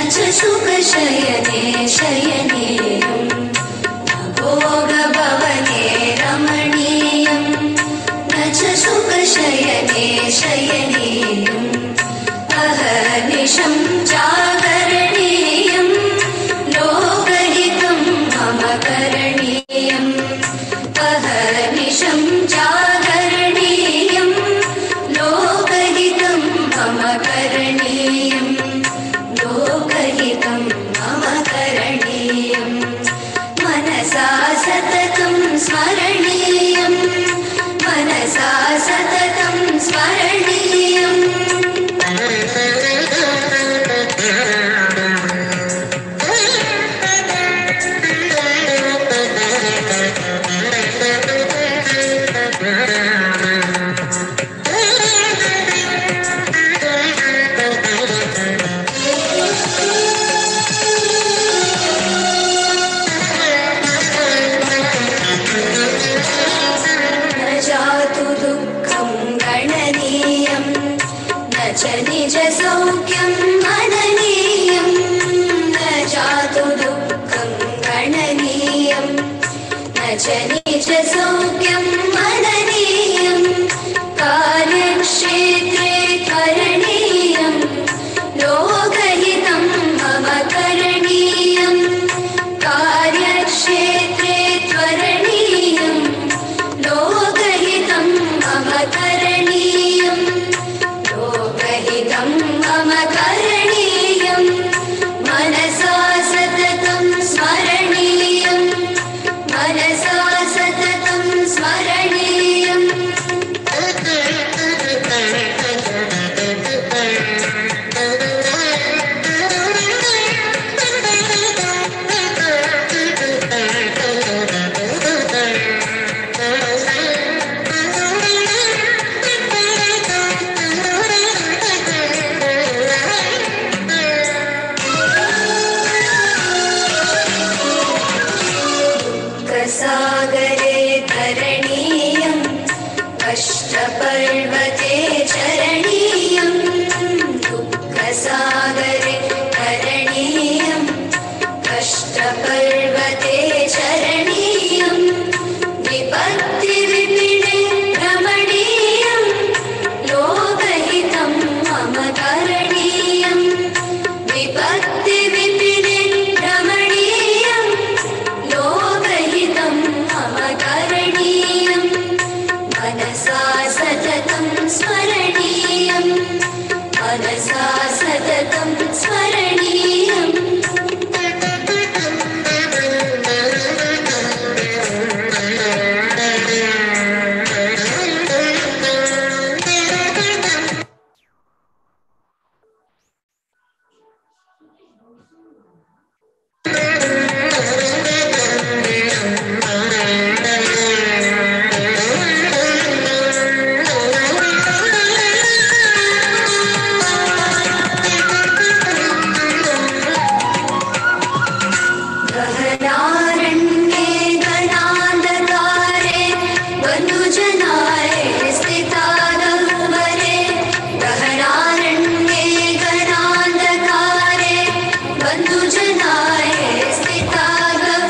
च सुखशयने शयनेयम् न भोगभवने रमणीयम् न च सुखशयने शयनेयम् अहर्निशं जागरणीयम् लोकहितं मम करणीयम् अहर्निशं जागरणीयम् लोकहितं मम करणीयम् लोकहितं मम करणीयम् मनसा सततं स्मरणीयम् मनसा सततं स्मरणीयम् न जातु दुःखं गणनीयं न च निजसौख्यं मननीयं न जातु दुःखं गणनीयं न च निजसौख्यं मननीयं कार्यक्षेत्रे करणीयं लोकहितं मम करणीयम् कार्यक्षेत्रे त्वरणीयम् लोकहितं मम करणीयम् लोकहितं मम करणीयम् मनसा सततं स्मरणीयम् मनसा सततं स्मरणीयम् सागरे तरणीयम् कष्टपर्वते चरणीयम् दुःखसागरे तरणीयम् कष्टपर्वते चरणीयम् विपत्तिविपिणे रमणीयम् लोकहितं मम करणीयम् विपत्तिविपिणे रमणीयम् लोकहितं मम करणीयम् मनसा सततं स्मरणीयम् मनसा सततं स्मरणीयम् गहनारण्ये गणान्धकारे बन्धुजनाय स्थितागह्वरे गहनारण्ये गणान्धकारे बन्धुजनाय स्थितागह्वरे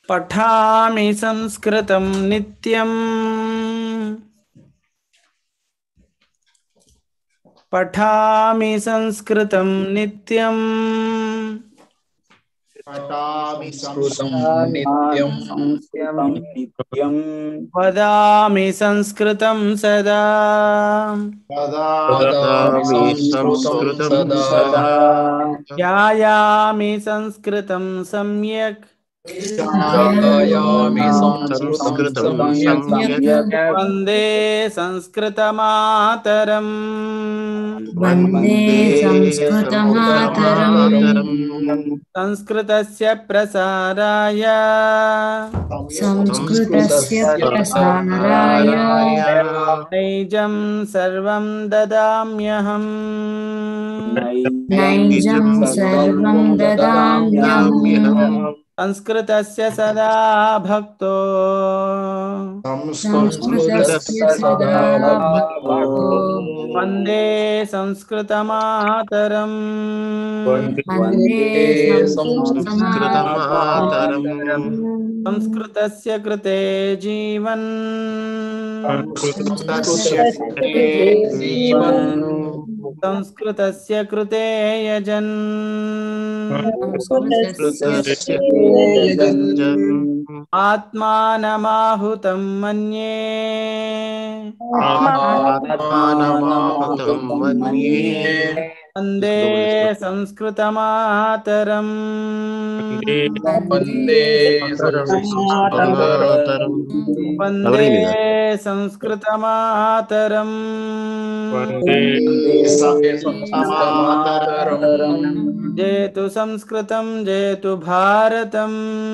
పఠామి సంస్కృతం నిత్యం పఠామి సంస్కృతం నిత్యం పఠామి సంస్కృతం సంస్కృతం నిత్యం నిత్యం వదామి సంస్కృతం సదా వదామి సంస్కృతం సదా ధ్యాయామి సంస్కృతం సమ్యక్ ధ్యాయామి సంస్కృతం సమ్యక్ వందే సంస్కృతమాతరం వందే సంస్కృతమాతరం సంస్కృతస్య ప్రసారాయ సంస్కృతస్య ప్రసారాయ నైజం సర్వం దదామ్యహం నైజం సర్వం దదామ్యహం సంస్కృతస్య సదా భక్తో సంస్కృతస్య సదా భక్తో వందే సంస్కృతమాతరం వందే సంస్కృతమాతరం సంస్కృతస్య కృతే జీవన్ జీవన్ సంస్కృతస్య కృతే యజన్ ఆత్మానమాహుతం మన్యే ఆత్మానమాహుతం మన్యే వందే సంస్కృతమాతరం వందే సంస్కృతమాతరం వందే సంస్కృతమాతరం సంస్కృతమాతరం జేతు సంస్కృతం జేతు భారతం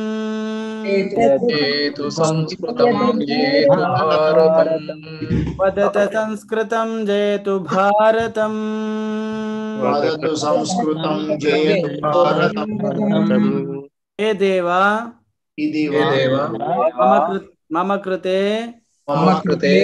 ఏతు సంస్కృతం ఏతు భారతం వదత సంస్కృతం జేతు భారతం వదతు సంస్కృతం జయతు భారతం హే దేవా ఇది హే దేవ మమ కృ- మమ కృతే మమ కృతే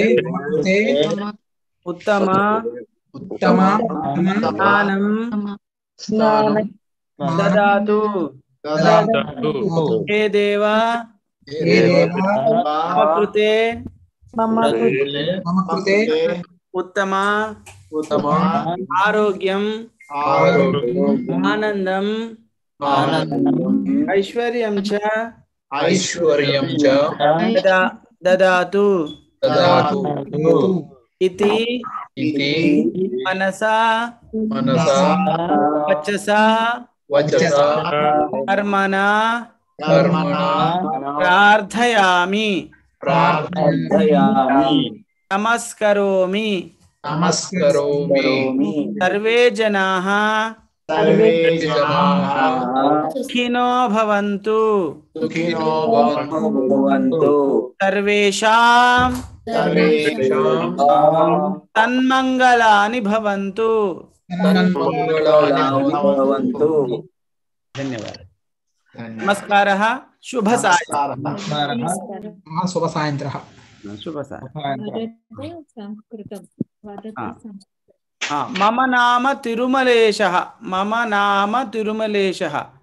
ఉత్తమ ఉత్తమ జ్ఞానం స్థానం దదాతు దదాతు హే దేవా హే దేవ మమ కృతే మమ మమ కృతే ఉత్తమ ఉత్తమ ఆరోగ్యం ఆరోగ్యం ఆనందం ఆనందం ఐశ్వర్యం చ ఐశ్వర్యం చ దదా- దదాతు దదాతు ఇతి ఇది మనసా మనసా వచసా వచసా కర్మణా కర్మణా ప్రార్థయామి ప్రార్థయామి నమస్కరోమి నమస్కరోమి సర్వే జనాః సర్వే జనాః సుఖినో భవంతు సుఖినో భవంతు భవంతు సర్వేషాం సర్వేషాం తన్మంగళాని భవంతు తన్మంగళాని భవంతు ధన్యవాదాలు నమస్కారः శుభ సాయ శుభ సాయంత్ర శుభ సాయ సంస్కృతం ఆ. ఆ, మమ నామ తిరుమలేశ మమ నామ తిరుమలేశ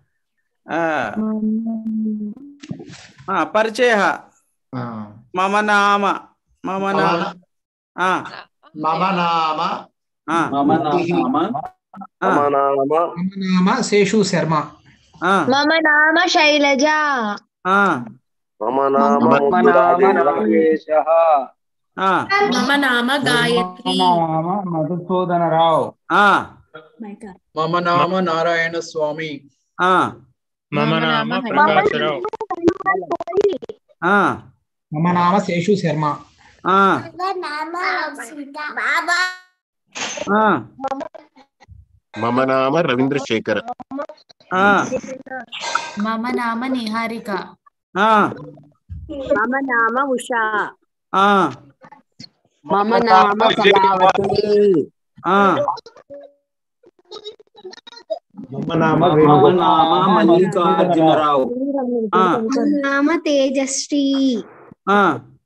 పరిచయ మమ నామ మమ నామ ఆ, మమ నామ ఆ, మమ నామ ఆ, మమ నామ శేషు శర్మ ఆ, మమ నామ శైలజ ఆ, మమ నామ నాగేశః ఆ, మమ నామ గాయత్రి మధుసూదనరావు ఆ, మమ నామ నారాయణ స్వామి ఆ, మమ నామ ప్రకాశరావు ఆ, మమ నామ శేషు శర్మ ఆ, ఆ, మమ నామ రవీంద్ర శేఖర్ ఆ, మమ నామ నిహారిక ఆ, మమ నామ ఉషా ఆ, మమ నామ కళావతి ఆ, మమ నామ మమ నామ మల్లికార్జునరావు ఆ, నామ తేజశ్రీ ఆ,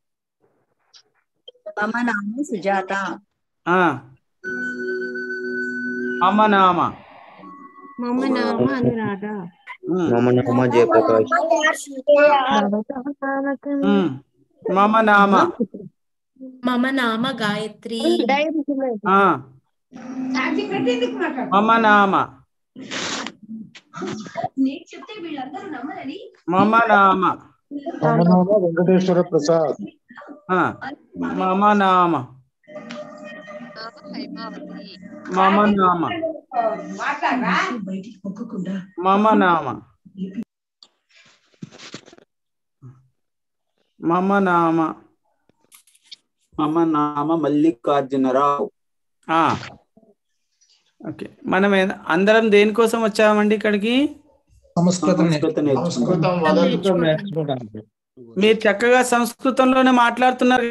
మమ నామ సుజాత ఆ. మమ నామ మమ నామ అనురాధ మమ నామ జయప్రకాష్ ఉమ్. మమ నామ మమ నామ గాయత్రి ఆ. మమ నామ మమ నామ వెంకటేశ్వర ప్రసాద్ ఆ. మమ నామ మమ నామ మమ నామ మమ నామ మమ నామ మల్లికార్జునరావు ఆ. ఓకే మనం ఏ- అందరం దేనికోసం వచ్చామండి ఇక్కడికి సంస్కృతం సంస్కృత సంస్కృతం వదలు మీరు చక్కగా సంస్కృతంలోనే మాట్లాడుతున్నారు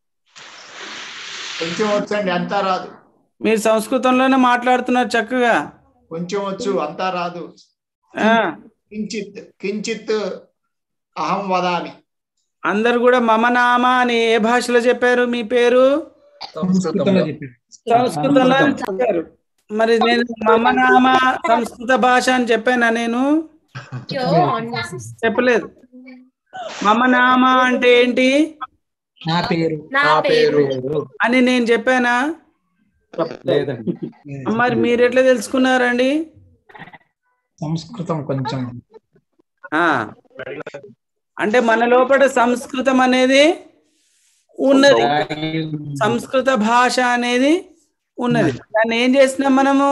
కొంచెం వచ్చండి అంతా రాదు మీరు సంస్కృతంలోనే మాట్లాడుతున్నారు చక్కగా కొంచెం వచ్చు అంతా రాదు ఆ. కించిత్ కించిత్ అహం వదామి అందరు కూడా మమ నామ అని ఏ భాషలో చెప్పారు మీ పేరు సంస్కృతంలో చెప్పాడు సంస్కృతంలో చెప్పారు మరి నేను మమ నామ సంస్కృత భాష అని చెప్పానా నేను చెప్పలేదు మమ నామ అంటే ఏంటి నా పేరు నా పేరు అని నేను చెప్పానా లేదండి మరి మీరు ఎట్లా తెలుసుకున్నారండి సంస్కృతం కొంచెం ఆ అంటే మన లోపల సంస్కృతం అనేది ఉన్నది సంస్కృత భాష అనేది ఉన్నది దాన్ని ఏం చేసినాం మనము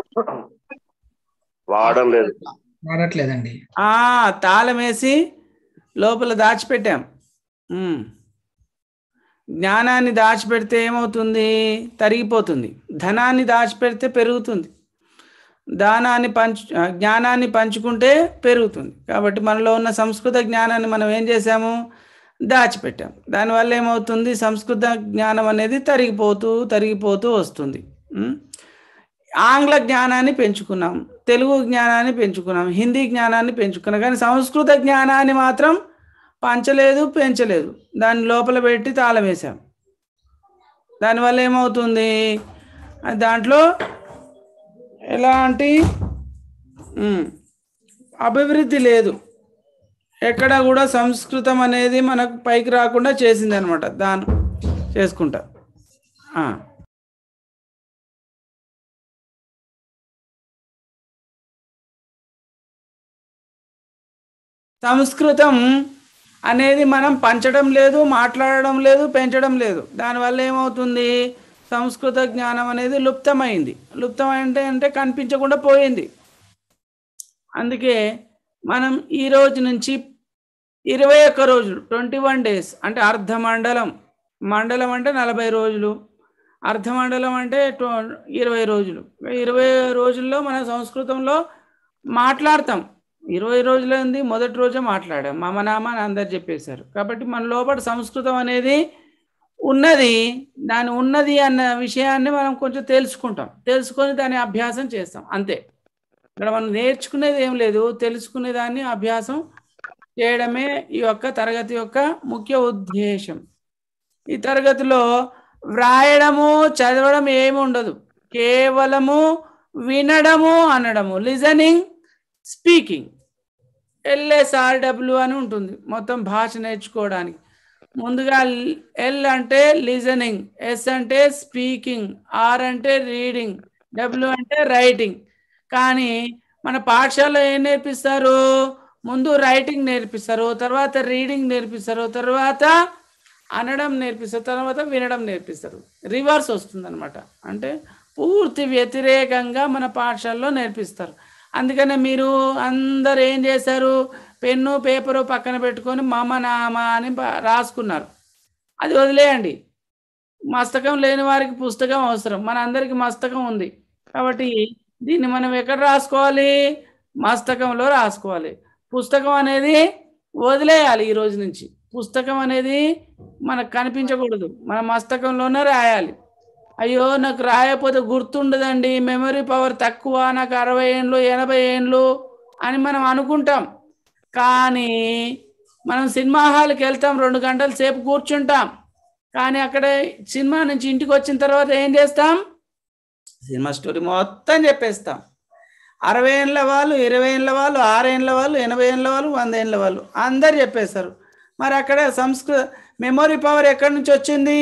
వాడడం లేదు వాడట్లేదండి ఆ తాళం వేసి లోపల దాచిపెట్టాం ఉమ్. జ్ఞానాన్ని దాచిపెడితే ఏమవుతుంది తరిగిపోతుంది ధనాన్ని దాచిపెడితే పెరుగుతుంది దానాన్ని పంచు ఆ, జ్ఞానాన్ని పంచుకుంటే పెరుగుతుంది కాబట్టి మనలో ఉన్న సంస్కృత జ్ఞానాన్ని మనం ఏం చేసాము దాచిపెట్టాం దానివల్ల ఏమవుతుంది సంస్కృత జ్ఞానం అనేది తరిగిపోతూ తరిగిపోతూ వస్తుంది ఉమ్. ఆంగ్ల జ్ఞానాన్ని పెంచుకున్నాం తెలుగు జ్ఞానాన్ని పెంచుకున్నాం హిందీ జ్ఞానాన్ని పెంచుకున్నాం కానీ సంస్కృత జ్ఞానాన్ని మాత్రం పంచలేదు పెంచలేదు దాన్ని లోపల పెట్టి తాళం వేసాం దానివల్ల ఏమవుతుంది ఆ దాంట్లో ఎలాంటి ఉమ్, అభివృద్ధి లేదు ఎక్కడ కూడా సంస్కృతం అనేది మనకు పైకి రాకుండా చేసింది అనమాట దాని చేసుకుంటా ఆ. సంస్కృతం అనేది మనం పంచడం లేదు మాట్లాడడం లేదు పెంచడం లేదు దానివల్ల ఏమవుతుంది సంస్కృత జ్ఞానం అనేది లుప్తమైంది లుప్తం అంటే అంటే కనిపించకుండా పోయింది అందుకే మనం ఈ రోజు నుంచి ఇరవై ఒక్క రోజులు ట్వంటీ వన్ డేస్ అంటే అర్ధ మండలం మండలం అంటే నలభై రోజులు అర్ధ మండలం అంటే ట్వ- ఇరవై రోజులు ఇరవై రోజుల్లో మన సంస్కృతంలో మాట్లాడతాం ఇరవై రోజులైంది మొదటి రోజే మాట్లాడాం మమ నామ అని అందరు చెప్పేశారు కాబట్టి మన లోపల సంస్కృతం అనేది ఉన్నది దాని ఉన్నది అన్న విషయాన్ని మనం కొంచెం తెలుసుకుంటాం తెలుసుకొని దాన్ని అభ్యాసం చేస్తాం అంతే ఇక్కడ మనం నేర్చుకునేది ఏం లేదు తెలుసుకునే దాన్ని అభ్యాసం చేయడమే ఈ యొక్క తరగతి యొక్క ముఖ్య ఉద్దేశం ఈ తరగతిలో వ్రాయడము చదవడం ఏమి ఉండదు కేవలము వినడము అనడము లిజనింగ్ స్పీకింగ్ ఎల్ఎస్ఆర్డబ్ల్యూ అని ఉంటుంది మొత్తం భాష నేర్చుకోవడానికి ముందుగా ఎల్ అంటే లిజనింగ్ ఎస్ అంటే స్పీకింగ్ ఆర్ అంటే రీడింగ్ డబ్ల్యూ అంటే రైటింగ్ కానీ మన పాఠశాలలో ఏం నేర్పిస్తారు ముందు రైటింగ్ నేర్పిస్తారు తర్వాత రీడింగ్ నేర్పిస్తారు తర్వాత అనడం నేర్పిస్తారు తర్వాత వినడం నేర్పిస్తారు రివర్స్ వస్తుందన్నమాట అంటే పూర్తి వ్యతిరేకంగా మన పాఠశాలలో నేర్పిస్తారు అందుకనే మీరు అందరు ఏం చేశారు పెన్ను పేపరు పక్కన పెట్టుకొని మమ నామ అని ప- రాసుకున్నారు అది వదిలేయండి మస్తకం లేని వారికి పుస్తకం అవసరం మన అందరికి మస్తకం ఉంది కాబట్టి దీన్ని మనం ఎక్కడ రాసుకోవాలి మస్తకంలో రాసుకోవాలి పుస్తకం అనేది వదిలేయాలి ఈ రోజు నుంచి పుస్తకం అనేది మనకు కనిపించకూడదు మన మస్తకంలోనే రాయాలి అయ్యో నాకు రాయకపోతే గుర్తుండదండి మెమరీ పవర్ తక్కువ నాకు అరవై ఏండ్లు ఎనభై ఏండ్లు అని మనం అనుకుంటాం కానీ మనం సినిమా హాల్కి వెళ్తాం రెండు గంటల సేపు కూర్చుంటాం కానీ అక్కడ సినిమా నుంచి ఇంటికి వచ్చిన తర్వాత ఏం చేస్తాం సినిమా స్టోరీ మొత్తం చెప్పేస్తాం అరవై ఏళ్ళ వాళ్ళు ఇరవై ఏళ్ళ వాళ్ళు ఆరేళ్ళ వాళ్ళు ఎనభై ఏళ్ళ వాళ్ళు వంద ఏళ్ళ వాళ్ళు అందరు చెప్పేస్తారు మరి అక్కడ సంస్కృత మెమొరీ పవర్ ఎక్కడి నుంచి వచ్చింది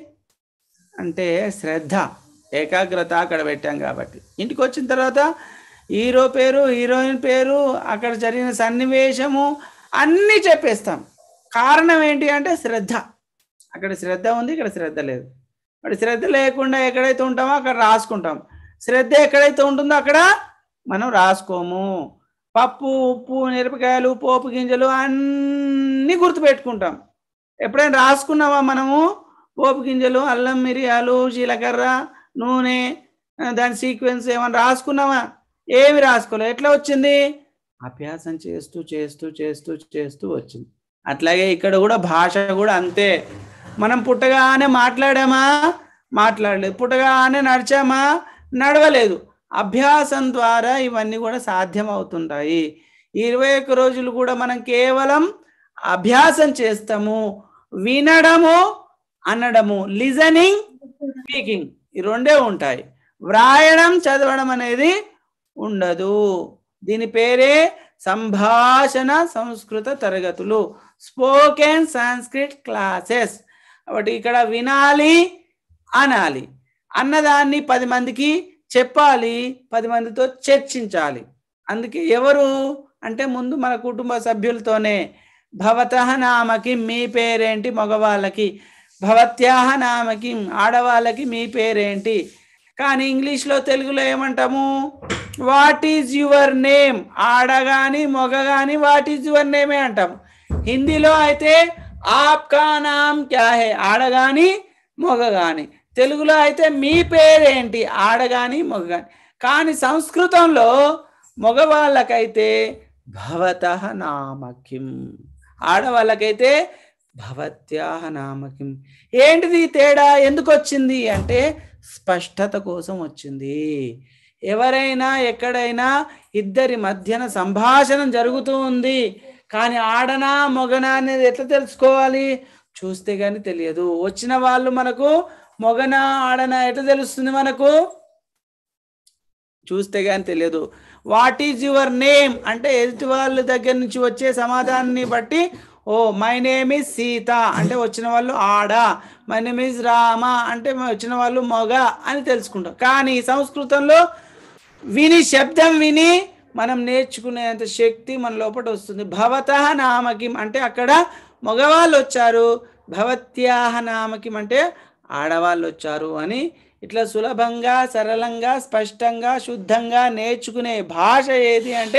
అంటే శ్రద్ధ ఏకాగ్రత అక్కడ పెట్టాం కాబట్టి ఇంటికి వచ్చిన తర్వాత హీరో పేరు హీరోయిన్ పేరు అక్కడ జరిగిన సన్నివేశము అన్నీ చెప్పేస్తాం కారణం ఏంటి అంటే శ్రద్ధ అక్కడ శ్రద్ధ ఉంది ఇక్కడ శ్రద్ధ లేదు మరి శ్రద్ధ లేకుండా ఎక్కడైతే ఉంటామో అక్కడ రాసుకుంటాం శ్రద్ధ ఎక్కడైతే ఉంటుందో అక్కడ మనం రాసుకోము పప్పు ఉప్పు మిరపకాయలు పోపు గింజలు అన్నీ గుర్తుపెట్టుకుంటాం ఎప్పుడైనా రాసుకున్నావా మనము పోపు గింజలు అల్లం మిరియాలు జీలకర్ర నూనె ఆ, దాని సీక్వెన్స్ ఏమైనా రాసుకున్నావా ఏమి రాసుకోలేదు ఎట్లా వచ్చింది అభ్యాసం చేస్తూ చేస్తూ చేస్తూ చేస్తూ వచ్చింది అట్లాగే ఇక్కడ కూడా భాష కూడా అంతే మనం పుట్టగానే మాట్లాడామా మాట్లాడలేదు పుట్టగానే నడిచామా నడవలేదు అభ్యాసం ద్వారా ఇవన్నీ కూడా సాధ్యం అవుతుంటాయి ఈ ఇరవై ఒక్క రోజులు కూడా మనం కేవలం అభ్యాసం చేస్తాము వినడము అనడము లిజనింగ్ స్పీకింగ్ ఈ రెండే ఉంటాయి వ్రాయడం చదవడం అనేది ఉండదు దీని పేరే సంభాషణ సంస్కృత తరగతులు స్పోకెన్ సాంస్క్రిట్ క్లాసెస్ కాబట్టి ఇక్కడ వినాలి అనాలి అన్నదాన్ని పది మందికి చెప్పాలి పది మందితో చర్చించాలి అందుకే ఎవరు అంటే ముందు మన కుటుంబ సభ్యులతోనే భవత నామకి మీ పేరేంటి మగవాళ్ళకి భవత్యాహ నామకి ఆడవాళ్ళకి మీ పేరేంటి కానీ ఇంగ్లీష్లో తెలుగులో ఏమంటాము వాట్ ఈజ్ యువర్ నేమ్ ఆడగాని మొగ గాని వాట్ ఈజ్ యువర్ నేమే అంటాము హిందీలో అయితే ఆప్కా నామ్ క్యా హే ఆడగాని మొగ గాని తెలుగులో అయితే మీ పేరేంటి ఆడగాని మొగ గాని కానీ సంస్కృతంలో మగవాళ్ళకైతే భవత నామకిం ఆడవాళ్ళకైతే భవత్యాహ నామకిం ఏంటిది ఈ తేడా ఎందుకు వచ్చింది అంటే స్పష్టత కోసం వచ్చింది ఎవరైనా ఎక్కడైనా ఇద్దరి మధ్యన సంభాషణ జరుగుతూ ఉంది కానీ ఆడనా మొగనా అనేది ఎట్లా తెలుసుకోవాలి చూస్తే కానీ తెలియదు వచ్చిన వాళ్ళు మనకు మొగనా ఆడనా ఎట్లా తెలుస్తుంది మనకు చూస్తే కానీ తెలియదు వాట్ ఈజ్ యువర్ నేమ్ అంటే ఎదుటి వాళ్ళ దగ్గర నుంచి వచ్చే సమాధానాన్ని బట్టి oh my name is Sita అంటే వచ్చిన వాళ్ళు ఆడ మై నేమ్ ఇస్ రామ అంటే వచ్చిన వాళ్ళు మొగ అని తెలుసుకుంటాం కానీ సంస్కృతంలో విని శబ్దం విని మనం నేర్చుకునేంత శక్తి మన లోపల వస్తుంది భవత నామకిం అంటే అక్కడ మగవాళ్ళు వచ్చారు భవత్యాహ నామకిం అంటే ఆడవాళ్ళు వచ్చారు అని ఇట్లా సులభంగా సరళంగా స్పష్టంగా శుద్ధంగా నేర్చుకునే భాష ఏది అంటే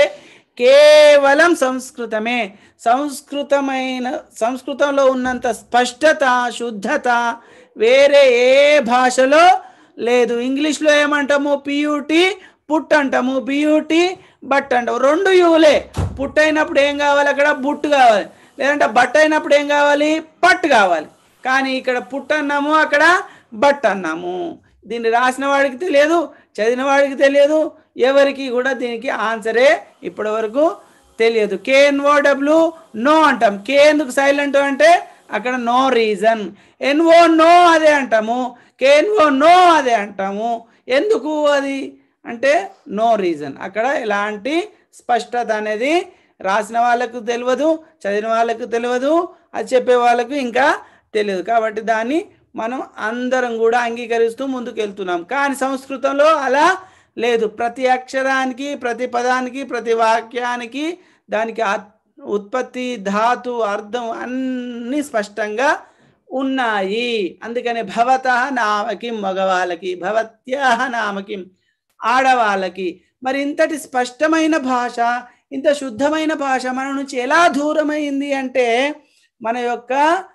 కేవలం సంస్కృతమే సంస్కృతమైన సంస్కృతంలో ఉన్నంత స్పష్టత శుద్ధత వేరే ఏ భాషలో లేదు ఇంగ్లీష్లో ఏమంటాము పియూటి పుట్ అంటాము బియూటి బట్ అంటాము రెండు యువులే పుట్ అయినప్పుడు ఏం కావాలి అక్కడ బుట్టు కావాలి లేదంటే బట్ అయినప్పుడు ఏం కావాలి పట్టు కావాలి కానీ ఇక్కడ పుట్ అన్నాము అక్కడ బట్ అన్నాము దీన్ని రాసిన వాడికి తెలియదు చదివిన వాడికి తెలియదు ఎవరికి కూడా దీనికి ఆన్సరే ఇప్పటి వరకు తెలియదు కేఎన్ఓ డబ్ల్యూ నో అంటాం కే ఎందుకు సైలెంట్ అంటే అక్కడ నో రీజన్ ఎన్ఓ నో అదే అంటాము కేఎన్ఓ నో అదే అంటాము ఎందుకు అది అంటే నో రీజన్ అక్కడ ఎలాంటి స్పష్టత అనేది రాసిన వాళ్ళకు తెలియదు చదివిన వాళ్ళకు తెలియదు అది చెప్పే వాళ్ళకు ఇంకా తెలియదు కాబట్టి దాన్ని మనం అందరం కూడా అంగీకరిస్తూ ముందుకు వెళ్తున్నాం కానీ సంస్కృతంలో అలా లేదు ప్రతి అక్షరానికి ప్రతి పదానికి ప్రతి వాక్యానికి దానికి ఆ- ఉత్పత్తి ధాతు అర్థం అన్నీ స్పష్టంగా ఉన్నాయి అందుకని భవత నామకి మగవాళ్ళకి భవత్యాహ నామకి ఆడవాళ్ళకి మరి ఇంతటి స్పష్టమైన భాష ఇంత శుద్ధమైన భాష మన నుంచి ఎలా దూరమైంది అంటే మన యొక్క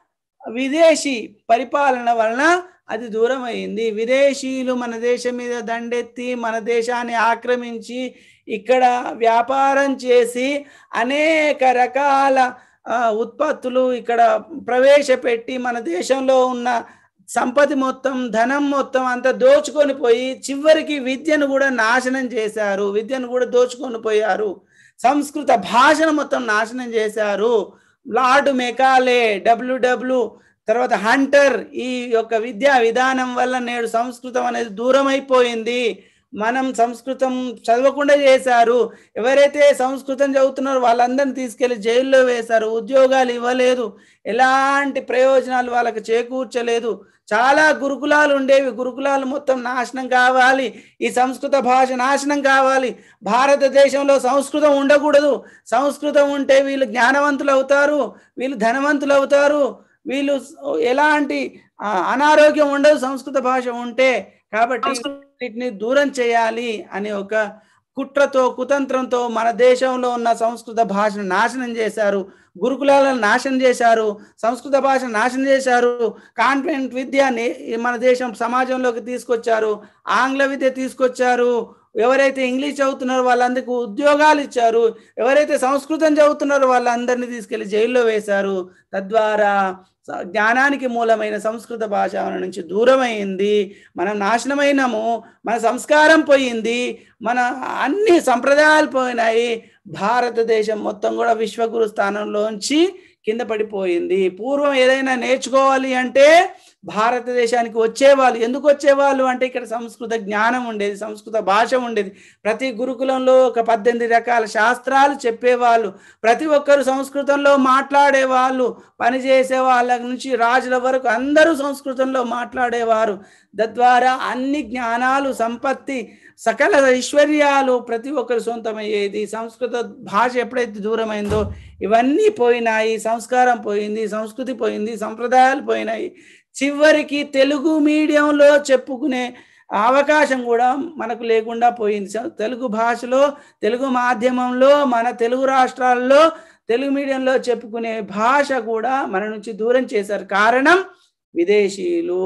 విదేశీ పరిపాలన వలన అది దూరం అయింది విదేశీయులు మన దేశం మీద దండెత్తి మన దేశాన్ని ఆక్రమించి ఇక్కడ వ్యాపారం చేసి అనేక రకాల ఆ, ఉత్పత్తులు ఇక్కడ ప్రవేశపెట్టి మన దేశంలో ఉన్న సంపత్తి మొత్తం ధనం మొత్తం అంతా దోచుకొని పోయి చివరికి విద్యను కూడా నాశనం చేశారు విద్యను కూడా దోచుకొని పోయారు సంస్కృత భాషను మొత్తం నాశనం చేశారు లార్డ్ మెకాలే డబ్ల్యూడబ్ల్యూ తర్వాత హంటర్ ఈ యొక్క విద్యా విధానం వల్ల నేడు సంస్కృతం అనేది దూరం అయిపోయింది మనం సంస్కృతం చదవకుండా చేశారు ఎవరైతే సంస్కృతం చదువుతున్నారో వాళ్ళందరినీ తీసుకెళ్లి జైల్లో వేశారు ఉద్యోగాలు ఇవ్వలేదు ఎలాంటి ప్రయోజనాలు వాళ్ళకి చేకూర్చలేదు చాలా గురుకులాలు ఉండేవి గురుకులాలు మొత్తం నాశనం కావాలి ఈ సంస్కృత భాష నాశనం కావాలి భారతదేశంలో సంస్కృతం ఉండకూడదు సంస్కృతం ఉంటే వీళ్ళు జ్ఞానవంతులు అవుతారు వీళ్ళు ధనవంతులు అవుతారు వీళ్ళు ఎలాంటి ఆ, అనారోగ్యం ఉండదు సంస్కృత భాష ఉంటే కాబట్టి వీటిని దూరం చేయాలి అనే ఒక కుట్రతో కుతంత్రంతో మన దేశంలో ఉన్న సంస్కృత భాషను నాశనం చేశారు గురుకులాలను నాశనం చేశారు సంస్కృత భాషను నాశనం చేశారు కాన్వెంట్ విద్యని మన దేశం సమాజంలోకి తీసుకొచ్చారు ఆంగ్ల విద్య తీసుకొచ్చారు ఎవరైతే ఇంగ్లీష్ చదువుతున్నారో వాళ్ళందరికీ ఉద్యోగాలు ఇచ్చారు ఎవరైతే సంస్కృతం చదువుతున్నారో వాళ్ళందరినీ తీసుకెళ్లి జైల్లో వేశారు తద్వారా స- జ్ఞానానికి మూలమైన సంస్కృత భాష మన నుంచి దూరమైంది మనం నాశనమైనము మన సంస్కారం పోయింది మన అన్ని సంప్రదాయాలు పోయినాయి భారతదేశం మొత్తం కూడా విశ్వగురు స్థానంలోంచి కింద పడిపోయింది పూర్వం ఏదైనా నేర్చుకోవాలి అంటే భారతదేశానికి వచ్చేవాళ్ళు ఎందుకు వచ్చేవాళ్ళు అంటే ఇక్కడ సంస్కృత జ్ఞానం ఉండేది సంస్కృత భాష ఉండేది ప్రతి గురుకులంలో ఒక పద్దెనిమిది రకాల శాస్త్రాలు చెప్పేవాళ్ళు ప్రతి ఒక్కరు సంస్కృతంలో మాట్లాడేవాళ్ళు పనిచేసే వాళ్ళ నుంచి రాజుల వరకు అందరూ సంస్కృతంలో మాట్లాడేవారు తద్వారా అన్ని జ్ఞానాలు సంపత్తి సకల ఐశ్వర్యాలు ప్రతి ఒక్కరు సొంతమయ్యేది సంస్కృత భాష ఎప్పుడైతే దూరమైందో ఇవన్నీ పోయినాయి సంస్కారం పోయింది సంస్కృతి పోయింది సంప్రదాయాలు పోయినాయి చివరికి తెలుగు మీడియంలో చెప్పుకునే అవకాశం కూడా మనకు లేకుండా పోయింది స- తెలుగు భాషలో తెలుగు మాధ్యమంలో మన తెలుగు రాష్ట్రాల్లో తెలుగు మీడియంలో చెప్పుకునే భాష కూడా మన నుంచి దూరం చేశారు కారణం విదేశీయులు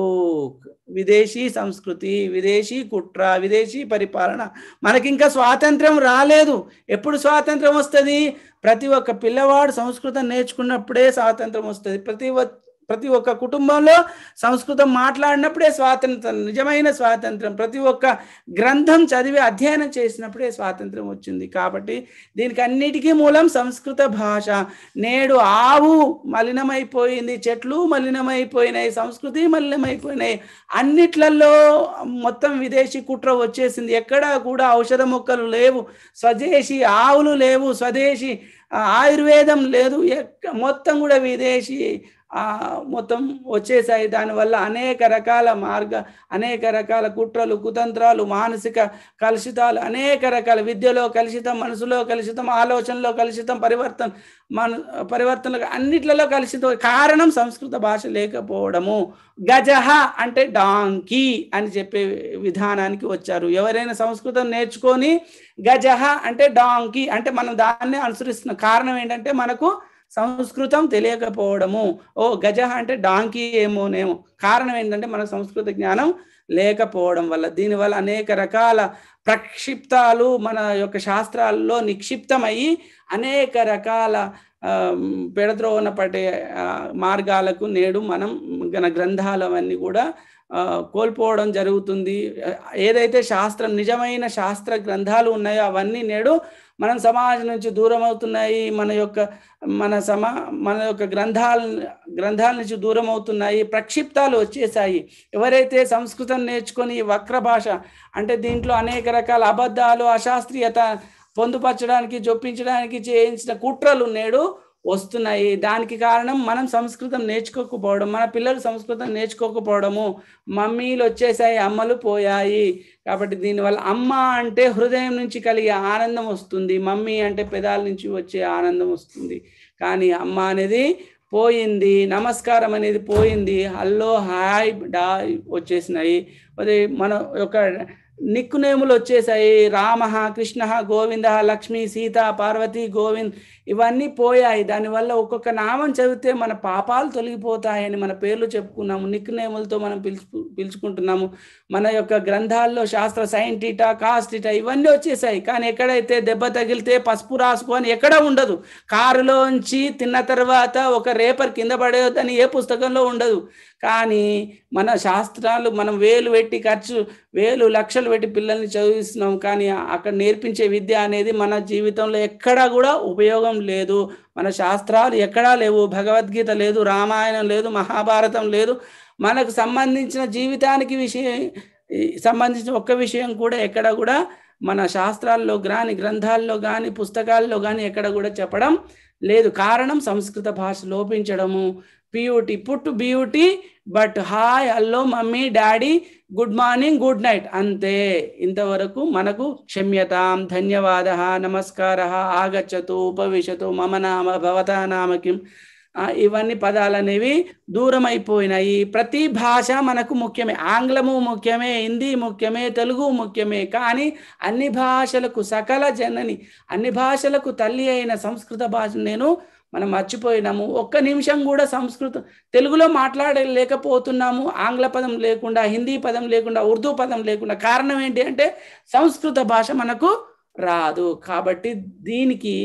విదేశీ సంస్కృతి విదేశీ కుట్ర విదేశీ పరిపాలన మనకి ఇంకా స్వాతంత్రం రాలేదు ఎప్పుడు స్వాతంత్రం వస్తుంది ప్రతి ఒక్క పిల్లవాడు సంస్కృతం నేర్చుకున్నప్పుడే స్వాతంత్రం వస్తుంది ప్రతి ఒ- ప్రతి ఒక్క కుటుంబంలో సంస్కృతం మాట్లాడినప్పుడే స్వాతంత్రం నిజమైన స్వాతంత్రం ప్రతి ఒక్క గ్రంథం చదివి అధ్యయనం చేసినప్పుడే స్వాతంత్రం వచ్చింది కాబట్టి దీనికి అన్నిటికీ మూలం సంస్కృత భాష నేడు ఆవు మలినమైపోయింది చెట్లు మలినమైపోయినాయి సంస్కృతి మలినమైపోయినాయి అన్నిట్లలో మొత్తం విదేశీ కుట్ర వచ్చేసింది ఎక్కడా కూడా ఔషధ మొక్కలు లేవు స్వదేశీ ఆవులు లేవు స్వదేశీ ఆ, ఆయుర్వేదం లేదు ఎక్క మొత్తం కూడా విదేశీ ఆ, మొత్తం వచ్చేసాయి దానివల్ల అనేక రకాల మార్గ అనేక రకాల కుట్రలు కుతంత్రాలు మానసిక కలుషితాలు అనేక రకాల విద్యలో కలుషితం మనసులో కలుషితం ఆలోచనలో కలుషితం పరివర్తన మన పరివర్తనలు అన్నిట్లలో కలుషితం కారణం సంస్కృత భాష లేకపోవడము గజహ అంటే డాంకీ అని చెప్పే విధానానికి వచ్చారు ఎవరైనా సంస్కృతం నేర్చుకొని గజహ అంటే డాంకీ అంటే మనం దాన్ని అనుసరిస్తున్నాం కారణం ఏంటంటే మనకు సంస్కృతం తెలియకపోవడము ఓ గజ అంటే డాంకీ ఏమోనేమో కారణం ఏంటంటే మన సంస్కృత జ్ఞానం లేకపోవడం వల్ల దీనివల్ల అనేక రకాల ప్రక్షిప్తాలు మన యొక్క శాస్త్రాల్లో నిక్షిప్తమయ్యి అనేక రకాల ఆ, పెడద్రోవన పడే ఆ, మార్గాలకు నేడు మనం గన గ్రంథాలు అవన్నీ కూడా ఆ, కోల్పోవడం జరుగుతుంది ఏదైతే శాస్త్రం నిజమైన శాస్త్ర గ్రంథాలు ఉన్నాయో అవన్నీ నేడు మనం సమాజం నుంచి దూరం అవుతున్నాయి మన యొక్క మన సమా మన యొక్క గ్రంథాల గ్రంథాల నుంచి దూరం అవుతున్నాయి ప్రక్షిప్తాలు వచ్చేసాయి ఎవరైతే సంస్కృతం నేర్చుకొని ఈ వక్ర భాష అంటే దీంట్లో అనేక రకాల అబద్ధాలు అశాస్త్రీయత పొందుపరచడానికి జొప్పించడానికి చేయించిన కుట్రలు నేడు వస్తున్నాయి దానికి కారణం మనం సంస్కృతం నేర్చుకోకపోవడం మన పిల్లలు సంస్కృతం నేర్చుకోకపోవడము మమ్మీలు వచ్చేసాయి అమ్మలు పోయాయి కాబట్టి దీనివల్ల అమ్మ అంటే హృదయం నుంచి కలిగే ఆనందం వస్తుంది మమ్మీ అంటే పెదాల నుంచి వచ్చే ఆనందం వస్తుంది కానీ అమ్మ అనేది పోయింది నమస్కారం అనేది పోయింది హల్లో హాయ్ డాయ్ వచ్చేసినాయి అదే మన యొక్క నిక్కు నేములు వచ్చేసాయి రామ కృష్ణ గోవింద లక్ష్మి సీత పార్వతి గోవింద్ ఇవన్నీ పోయాయి దానివల్ల ఒక్కొక్క నామం చదివితే మన పాపాలు తొలగిపోతాయని మన పేర్లు చెప్పుకున్నాము నిక్కు నేములతో మనం పిలుచు పిలుచుకుంటున్నాము మన యొక్క గ్రంథాల్లో శాస్త్ర సైన్ టీటా కాస్ట్ టీటా ఇవన్నీ వచ్చేసాయి కానీ ఎక్కడైతే దెబ్బ తగిలితే పసుపు రాసుకొని ఎక్కడ ఉండదు కారులోంచి తిన్న తర్వాత ఒక రేపర్ కింద పడేయొద్దని ఏ పుస్తకంలో ఉండదు కానీ మన శాస్త్రాలు మనం వేలు పెట్టి ఖర్చు వేలు లక్షలు పెట్టి పిల్లల్ని చదివిస్తున్నాం కానీ అక్కడ నేర్పించే విద్య అనేది మన జీవితంలో ఎక్కడా కూడా ఉపయోగం లేదు మన శాస్త్రాలు ఎక్కడా లేవు భగవద్గీత లేదు రామాయణం లేదు మహాభారతం లేదు మనకు సంబంధించిన జీవితానికి విషయం ఈ సంబంధించిన ఒక్క విషయం కూడా ఎక్కడ కూడా మన శాస్త్రాల్లో కానీ గ్రంథాల్లో కానీ పుస్తకాల్లో కానీ ఎక్కడ కూడా చెప్పడం లేదు కారణం సంస్కృత భాష లోపించడము P U T put B U T but hi hello mummy daddy good morning good night అంతే ఇంతవరకు మనకు క్షమ్యతాం ధన్యవాద నమస్కార ఆగచ్చతు ఉపవిశతు మమ నామ భవతా నామ కిం ఆ, ఇవన్నీ పదాలు అనేవి దూరం అయిపోయినాయి ప్రతి భాష మనకు ముఖ్యమే ఆంగ్లము ముఖ్యమే హిందీ ముఖ్యమే తెలుగు ముఖ్యమే కానీ అన్ని భాషలకు సకల జనని అన్ని భాషలకు తల్లి అయిన సంస్కృత భాష నేను మనం మర్చిపోయినాము ఒక్క నిమిషం కూడా సంస్కృతం తెలుగులో మాట్లాడలేకపోతున్నాము ఆంగ్ల పదం లేకుండా హిందీ పదం లేకుండా ఉర్దూ పదం లేకుండా కారణం ఏంటి అంటే సంస్కృత భాష మనకు రాదు కాబట్టి దీనికి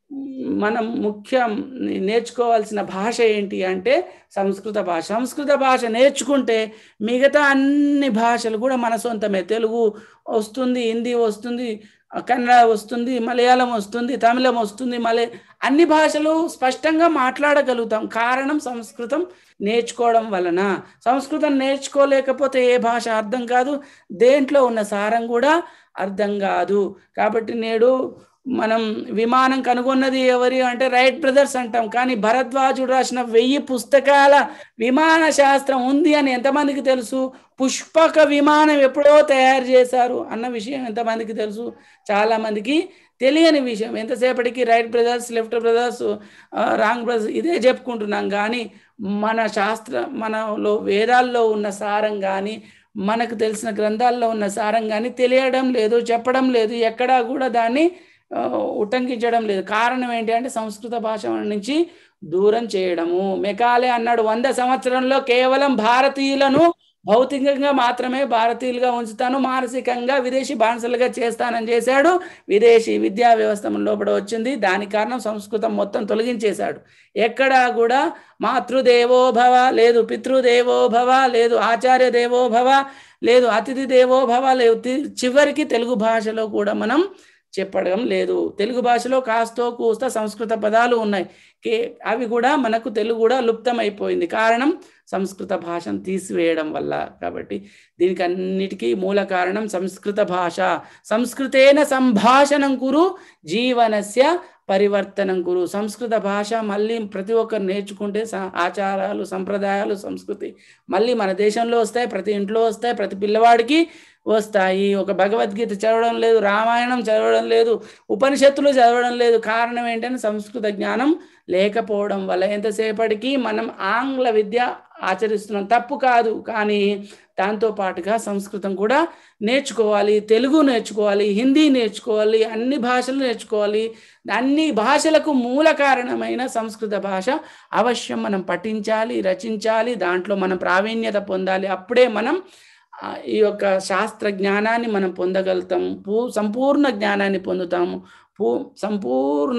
మనం ముఖ్యం నేర్చుకోవాల్సిన భాష ఏంటి అంటే సంస్కృత భాష సంస్కృత భాష నేర్చుకుంటే మిగతా అన్ని భాషలు కూడా మన సొంతమే తెలుగు వస్తుంది హిందీ వస్తుంది కన్నడ వస్తుంది మలయాళం వస్తుంది తమిళం వస్తుంది మలే అన్ని భాషలు స్పష్టంగా మాట్లాడగలుగుతాం కారణం సంస్కృతం నేర్చుకోవడం వలన సంస్కృతం నేర్చుకోలేకపోతే ఏ భాష అర్థం కాదు దేంట్లో ఉన్న సారం కూడా అర్థం కాదు కాబట్టి నేడు మనం విమానం కనుగొన్నది ఎవరి అంటే రైట్ బ్రదర్స్ అంటాం కానీ భరద్వాజుడు రాసిన వెయ్యి పుస్తకాల విమాన శాస్త్రం ఉంది అని ఎంతమందికి తెలుసు పుష్పక విమానం ఎప్పుడో తయారు చేశారు అన్న విషయం ఎంతమందికి తెలుసు చాలా మందికి తెలియని విషయం ఎంతసేపటికి right brothers left brothers wrong brothers ఇదే చెప్పుకుంటున్నాం కానీ మన శాస్త్ర మనలో వేదాల్లో ఉన్న సారం కానీ మనకు తెలిసిన గ్రంథాల్లో ఉన్న సారం కానీ తెలియడం లేదు చెప్పడం లేదు ఎక్కడా కూడా దాన్ని ఆ, ఉటంకించడం లేదు కారణం ఏంటి అంటే సంస్కృత భాష నుంచి దూరం చేయడము మెకాలే అన్నాడు వంద సంవత్సరంలో కేవలం భారతీయులను భౌతికంగా మాత్రమే భారతీయులుగా ఉంచుతాను మానసికంగా విదేశీ బానిసలుగా చేస్తానని చేశాడు విదేశీ విద్యా వ్యవస్థ మన లోపల వచ్చింది దానికి కారణం సంస్కృతం మొత్తం తొలగించేశాడు ఎక్కడా కూడా మాతృదేవో భవ లేదు పితృదేవో భవ లేదు ఆచార్య దేవో భవ లేదు అతిథి దేవో భవ లేదు తి- చివరికి తెలుగు భాషలో కూడా మనం చెప్పడం లేదు తెలుగు భాషలో కాస్తో కూస్తో సంస్కృత పదాలు ఉన్నాయి కే అవి కూడా మనకు తెలుగు కూడా లుప్తమైపోయింది కారణం సంస్కృత భాషను తీసివేయడం వల్ల కాబట్టి దీనికి అన్నిటికీ మూల కారణం సంస్కృత భాష సంస్కృతేన సంభాషణం కురు జీవనస్య పరివర్తనం కురు సంస్కృత భాష మళ్ళీ ప్రతి ఒక్కరు నేర్చుకుంటే స- ఆచారాలు సంప్రదాయాలు సంస్కృతి మళ్ళీ మన దేశంలో వస్తాయి ప్రతి ఇంట్లో వస్తాయి ప్రతి పిల్లవాడికి వస్తాయి ఒక భగవద్గీత చదవడం లేదు రామాయణం చదవడం లేదు ఉపనిషత్తులు చదవడం లేదు కారణం ఏంటంటే సంస్కృత జ్ఞానం లేకపోవడం వల్ల ఎంతసేపటికి మనం ఆంగ్ల విద్య ఆచరిస్తున్నాం తప్పు కాదు కానీ దాంతో పాటుగా సంస్కృతం కూడా నేర్చుకోవాలి తెలుగు నేర్చుకోవాలి హిందీ నేర్చుకోవాలి అన్ని భాషలు నేర్చుకోవాలి అన్ని భాషలకు మూల కారణమైన సంస్కృత భాష అవశ్యం మనం పఠించాలి రచించాలి దాంట్లో మనం ప్రావీణ్యత పొందాలి అప్పుడే మనం ఆ, ఈ యొక్క శాస్త్ర జ్ఞానాన్ని మనం పొందగలుగుతాం పూ సంపూర్ణ జ్ఞానాన్ని పొందుతాము పూ సంపూర్ణ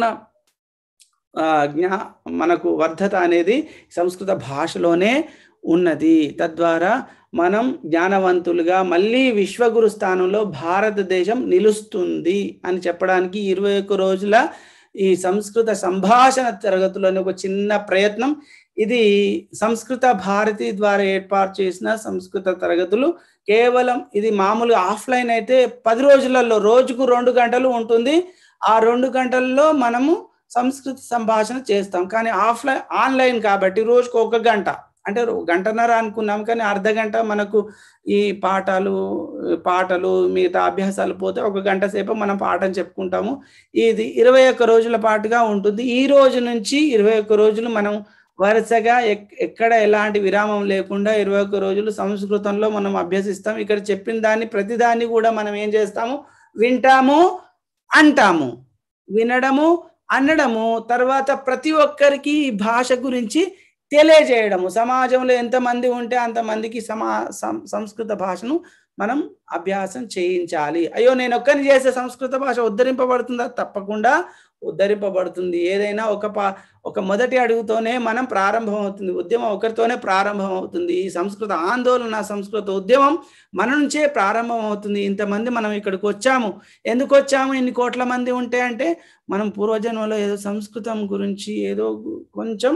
ఆ, జ్ఞా మనకు వర్ధత అనేది సంస్కృత భాషలోనే ఉన్నది తద్వారా మనం జ్ఞానవంతులుగా మళ్ళీ విశ్వగురు స్థానంలో భారతదేశం నిలుస్తుంది అని చెప్పడానికి ఇరవై ఒక్క రోజుల ఈ సంస్కృత సంభాషణ తరగతిలోని ఒక చిన్న ప్రయత్నం ఇది సంస్కృత భారతి ద్వారా ఏర్పాటు చేసిన సంస్కృత తరగతులు కేవలం ఇది మామూలుగా ఆఫ్లైన్ అయితే పది రోజులలో రోజుకు రెండు గంటలు ఉంటుంది ఆ రెండు గంటల్లో మనము సంస్కృత సంభాషణ చేస్తాం కానీ ఆఫ్లైన్ ఆన్లైన్ కాబట్టి రోజుకు ఒక గంట అంటే రో- గంటన్నర అనుకున్నాం కానీ అర్ధ గంట మనకు ఈ పాఠాలు పాటలు మిగతా అభ్యాసాలు పోతే ఒక గంట సేపు మనం పాఠం చెప్పుకుంటాము ఇది ఇరవై ఒక్క రోజుల పాటుగా ఉంటుంది ఈ రోజు నుంచి ఇరవై ఒక్క రోజులు మనం వరుసగా ఎక్- ఎక్కడ ఎలాంటి విరామం లేకుండా ఇరవై ఒక్క రోజులు సంస్కృతంలో మనం అభ్యసిస్తాం ఇక్కడ చెప్పిన దాన్ని ప్రతిదాన్ని కూడా మనం ఏం చేస్తాము వింటాము అంటాము వినడము అనడము తర్వాత ప్రతి ఒక్కరికి ఈ భాష గురించి తెలియజేయడము సమాజంలో ఎంతమంది ఉంటే అంతమందికి సమా సం- సంస్కృత భాషను మనం అభ్యాసం చేయించాలి అయ్యో నేను ఒక్కరిని చేసే సంస్కృత భాష ఉద్ధరింపబడుతుందా తప్పకుండా ఉద్ధరింపబడుతుంది ఏదైనా ఒక పా ఒక మొదటి అడుగుతోనే మనం ప్రారంభం అవుతుంది ఉద్యమం ఒకరితోనే ప్రారంభం అవుతుంది ఈ సంస్కృత ఆందోళన సంస్కృత ఉద్యమం మన నుంచే ప్రారంభం అవుతుంది ఇంతమంది మనం ఇక్కడికి వచ్చాము ఎందుకు వచ్చాము ఇన్ని కోట్ల మంది ఉంటే అంటే మనం పూర్వజన్మలో ఏదో సంస్కృతం గురించి ఏదో కొంచెం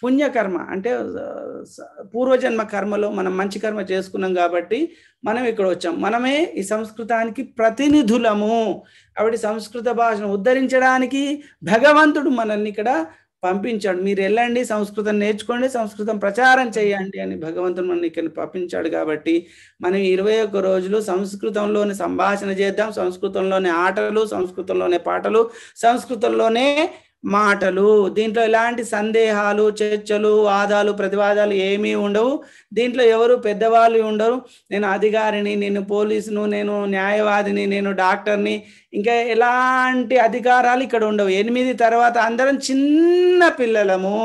పుణ్యకర్మ అంటే ఆ, స- పూర్వజన్మ కర్మలో మనం మంచి కర్మ చేసుకున్నాం కాబట్టి మనం ఇక్కడ వచ్చాం మనమే ఈ సంస్కృతానికి ప్రతినిధులము కాబట్టి సంస్కృత భాషను ఉద్ధరించడానికి భగవంతుడు మనల్ని ఇక్కడ పంపించాడు మీరు వెళ్ళండి సంస్కృతం నేర్చుకోండి సంస్కృతం ప్రచారం చేయండి అని భగవంతుడు మనల్ని ఇక్కడ పంపించాడు కాబట్టి మనం ఇరవై ఒక్క రోజులు సంస్కృతంలోనే సంభాషణ చేద్దాం సంస్కృతంలోనే ఆటలు సంస్కృతంలోనే పాటలు సంస్కృతంలోనే మాటలు దీంట్లో ఎలాంటి సందేహాలు చర్చలు వాదాలు ప్రతివాదాలు ఏమీ ఉండవు దీంట్లో ఎవరు పెద్దవాళ్ళు ఉండరు నేను అధికారిని నేను పోలీసును నేను న్యాయవాదిని నేను డాక్టర్ని ఇంకా ఎలాంటి అధికారాలు ఇక్కడ ఉండవు ఎనిమిది తర్వాత అందరం చిన్న పిల్లలము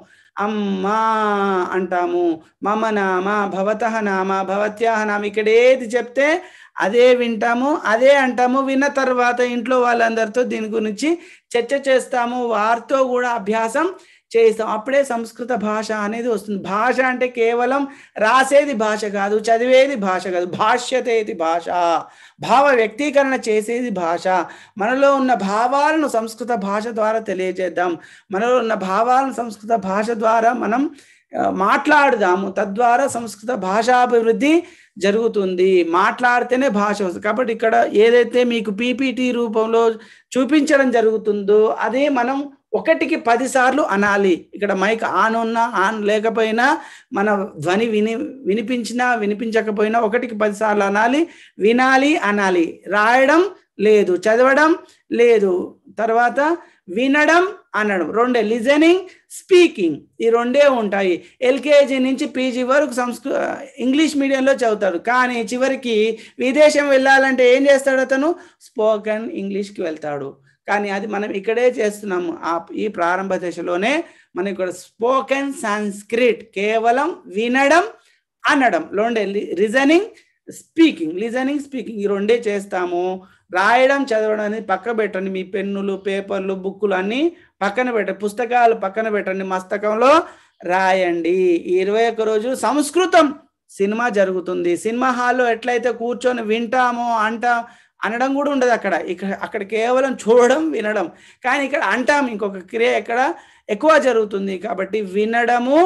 అమ్మా అంటాము మమ నామ భవత నామ భవత్యాహ నామ ఇక్కడ ఏది చెప్తే అదే వింటాము అదే అంటాము విన్న తర్వాత ఇంట్లో వాళ్ళందరితో దీని గురించి చర్చ చేస్తాము వారితో కూడా అభ్యాసం చేస్తాం అప్పుడే సంస్కృత భాష అనేది వస్తుంది భాష అంటే కేవలం రాసేది భాష కాదు చదివేది భాష కాదు భాష్యతేది భాష భావ వ్యక్తీకరణ చేసేది భాష మనలో ఉన్న భావాలను సంస్కృత భాష ద్వారా తెలియజేద్దాం మనలో ఉన్న భావాలను సంస్కృత భాష ద్వారా మనం ఆ, మాట్లాడుదాము తద్వారా సంస్కృత భాషాభివృద్ధి జరుగుతుంది మాట్లాడితేనే భాష వస్తుంది కాబట్టి ఇక్కడ ఏదైతే మీకు పీపీటీ రూపంలో చూపించడం జరుగుతుందో అదే మనం ఒకటికి పది సార్లు అనాలి ఇక్కడ మైక్ ఆన్ ఉన్నా ఆన్ లేకపోయినా మన ధ్వని విని వినిపించినా వినిపించకపోయినా ఒకటికి పది సార్లు అనాలి వినాలి అనాలి రాయడం లేదు చదవడం లేదు తర్వాత వినడం అనడం రెండే లిజనింగ్ స్పీకింగ్ ఈ రెండే ఉంటాయి ఎల్కేజీ నుంచి పీజీ వరకు సంస్కృ ఇంగ్లీష్ మీడియంలో చదువుతాడు కానీ చివరికి విదేశం వెళ్ళాలంటే ఏం చేస్తాడు అతను స్పోకెన్ ఇంగ్లీష్కి వెళ్తాడు కానీ అది మనం ఇక్కడే చేస్తున్నాము ఆ ఈ ప్రారంభ దశలోనే మనం ఇక్కడ స్పోకెన్ సాంస్క్రిట్ కేవలం వినడం అనడం రెండే రిజనింగ్ స్పీకింగ్ లిజనింగ్ స్పీకింగ్ ఈ రెండే చేస్తాము రాయడం చదవడం అనేది పక్క పెట్టండి మీ పెన్నులు పేపర్లు బుక్కులు అన్నీ పక్కన పెట్టండి పుస్తకాలు పక్కన పెట్టండి మస్తకంలో రాయండి ఈ ఇరవై ఒక్క రోజు సంస్కృతం సినిమా జరుగుతుంది సినిమా హాల్లో ఎట్లయితే కూర్చొని వింటామో అంటాం అనడం కూడా ఉండదు అక్కడ ఇక్కడ అక్కడ కేవలం చూడడం వినడం కానీ ఇక్కడ అంటాం ఇంకొక క్రియ ఇక్కడ ఎక్కువ జరుగుతుంది కాబట్టి వినడము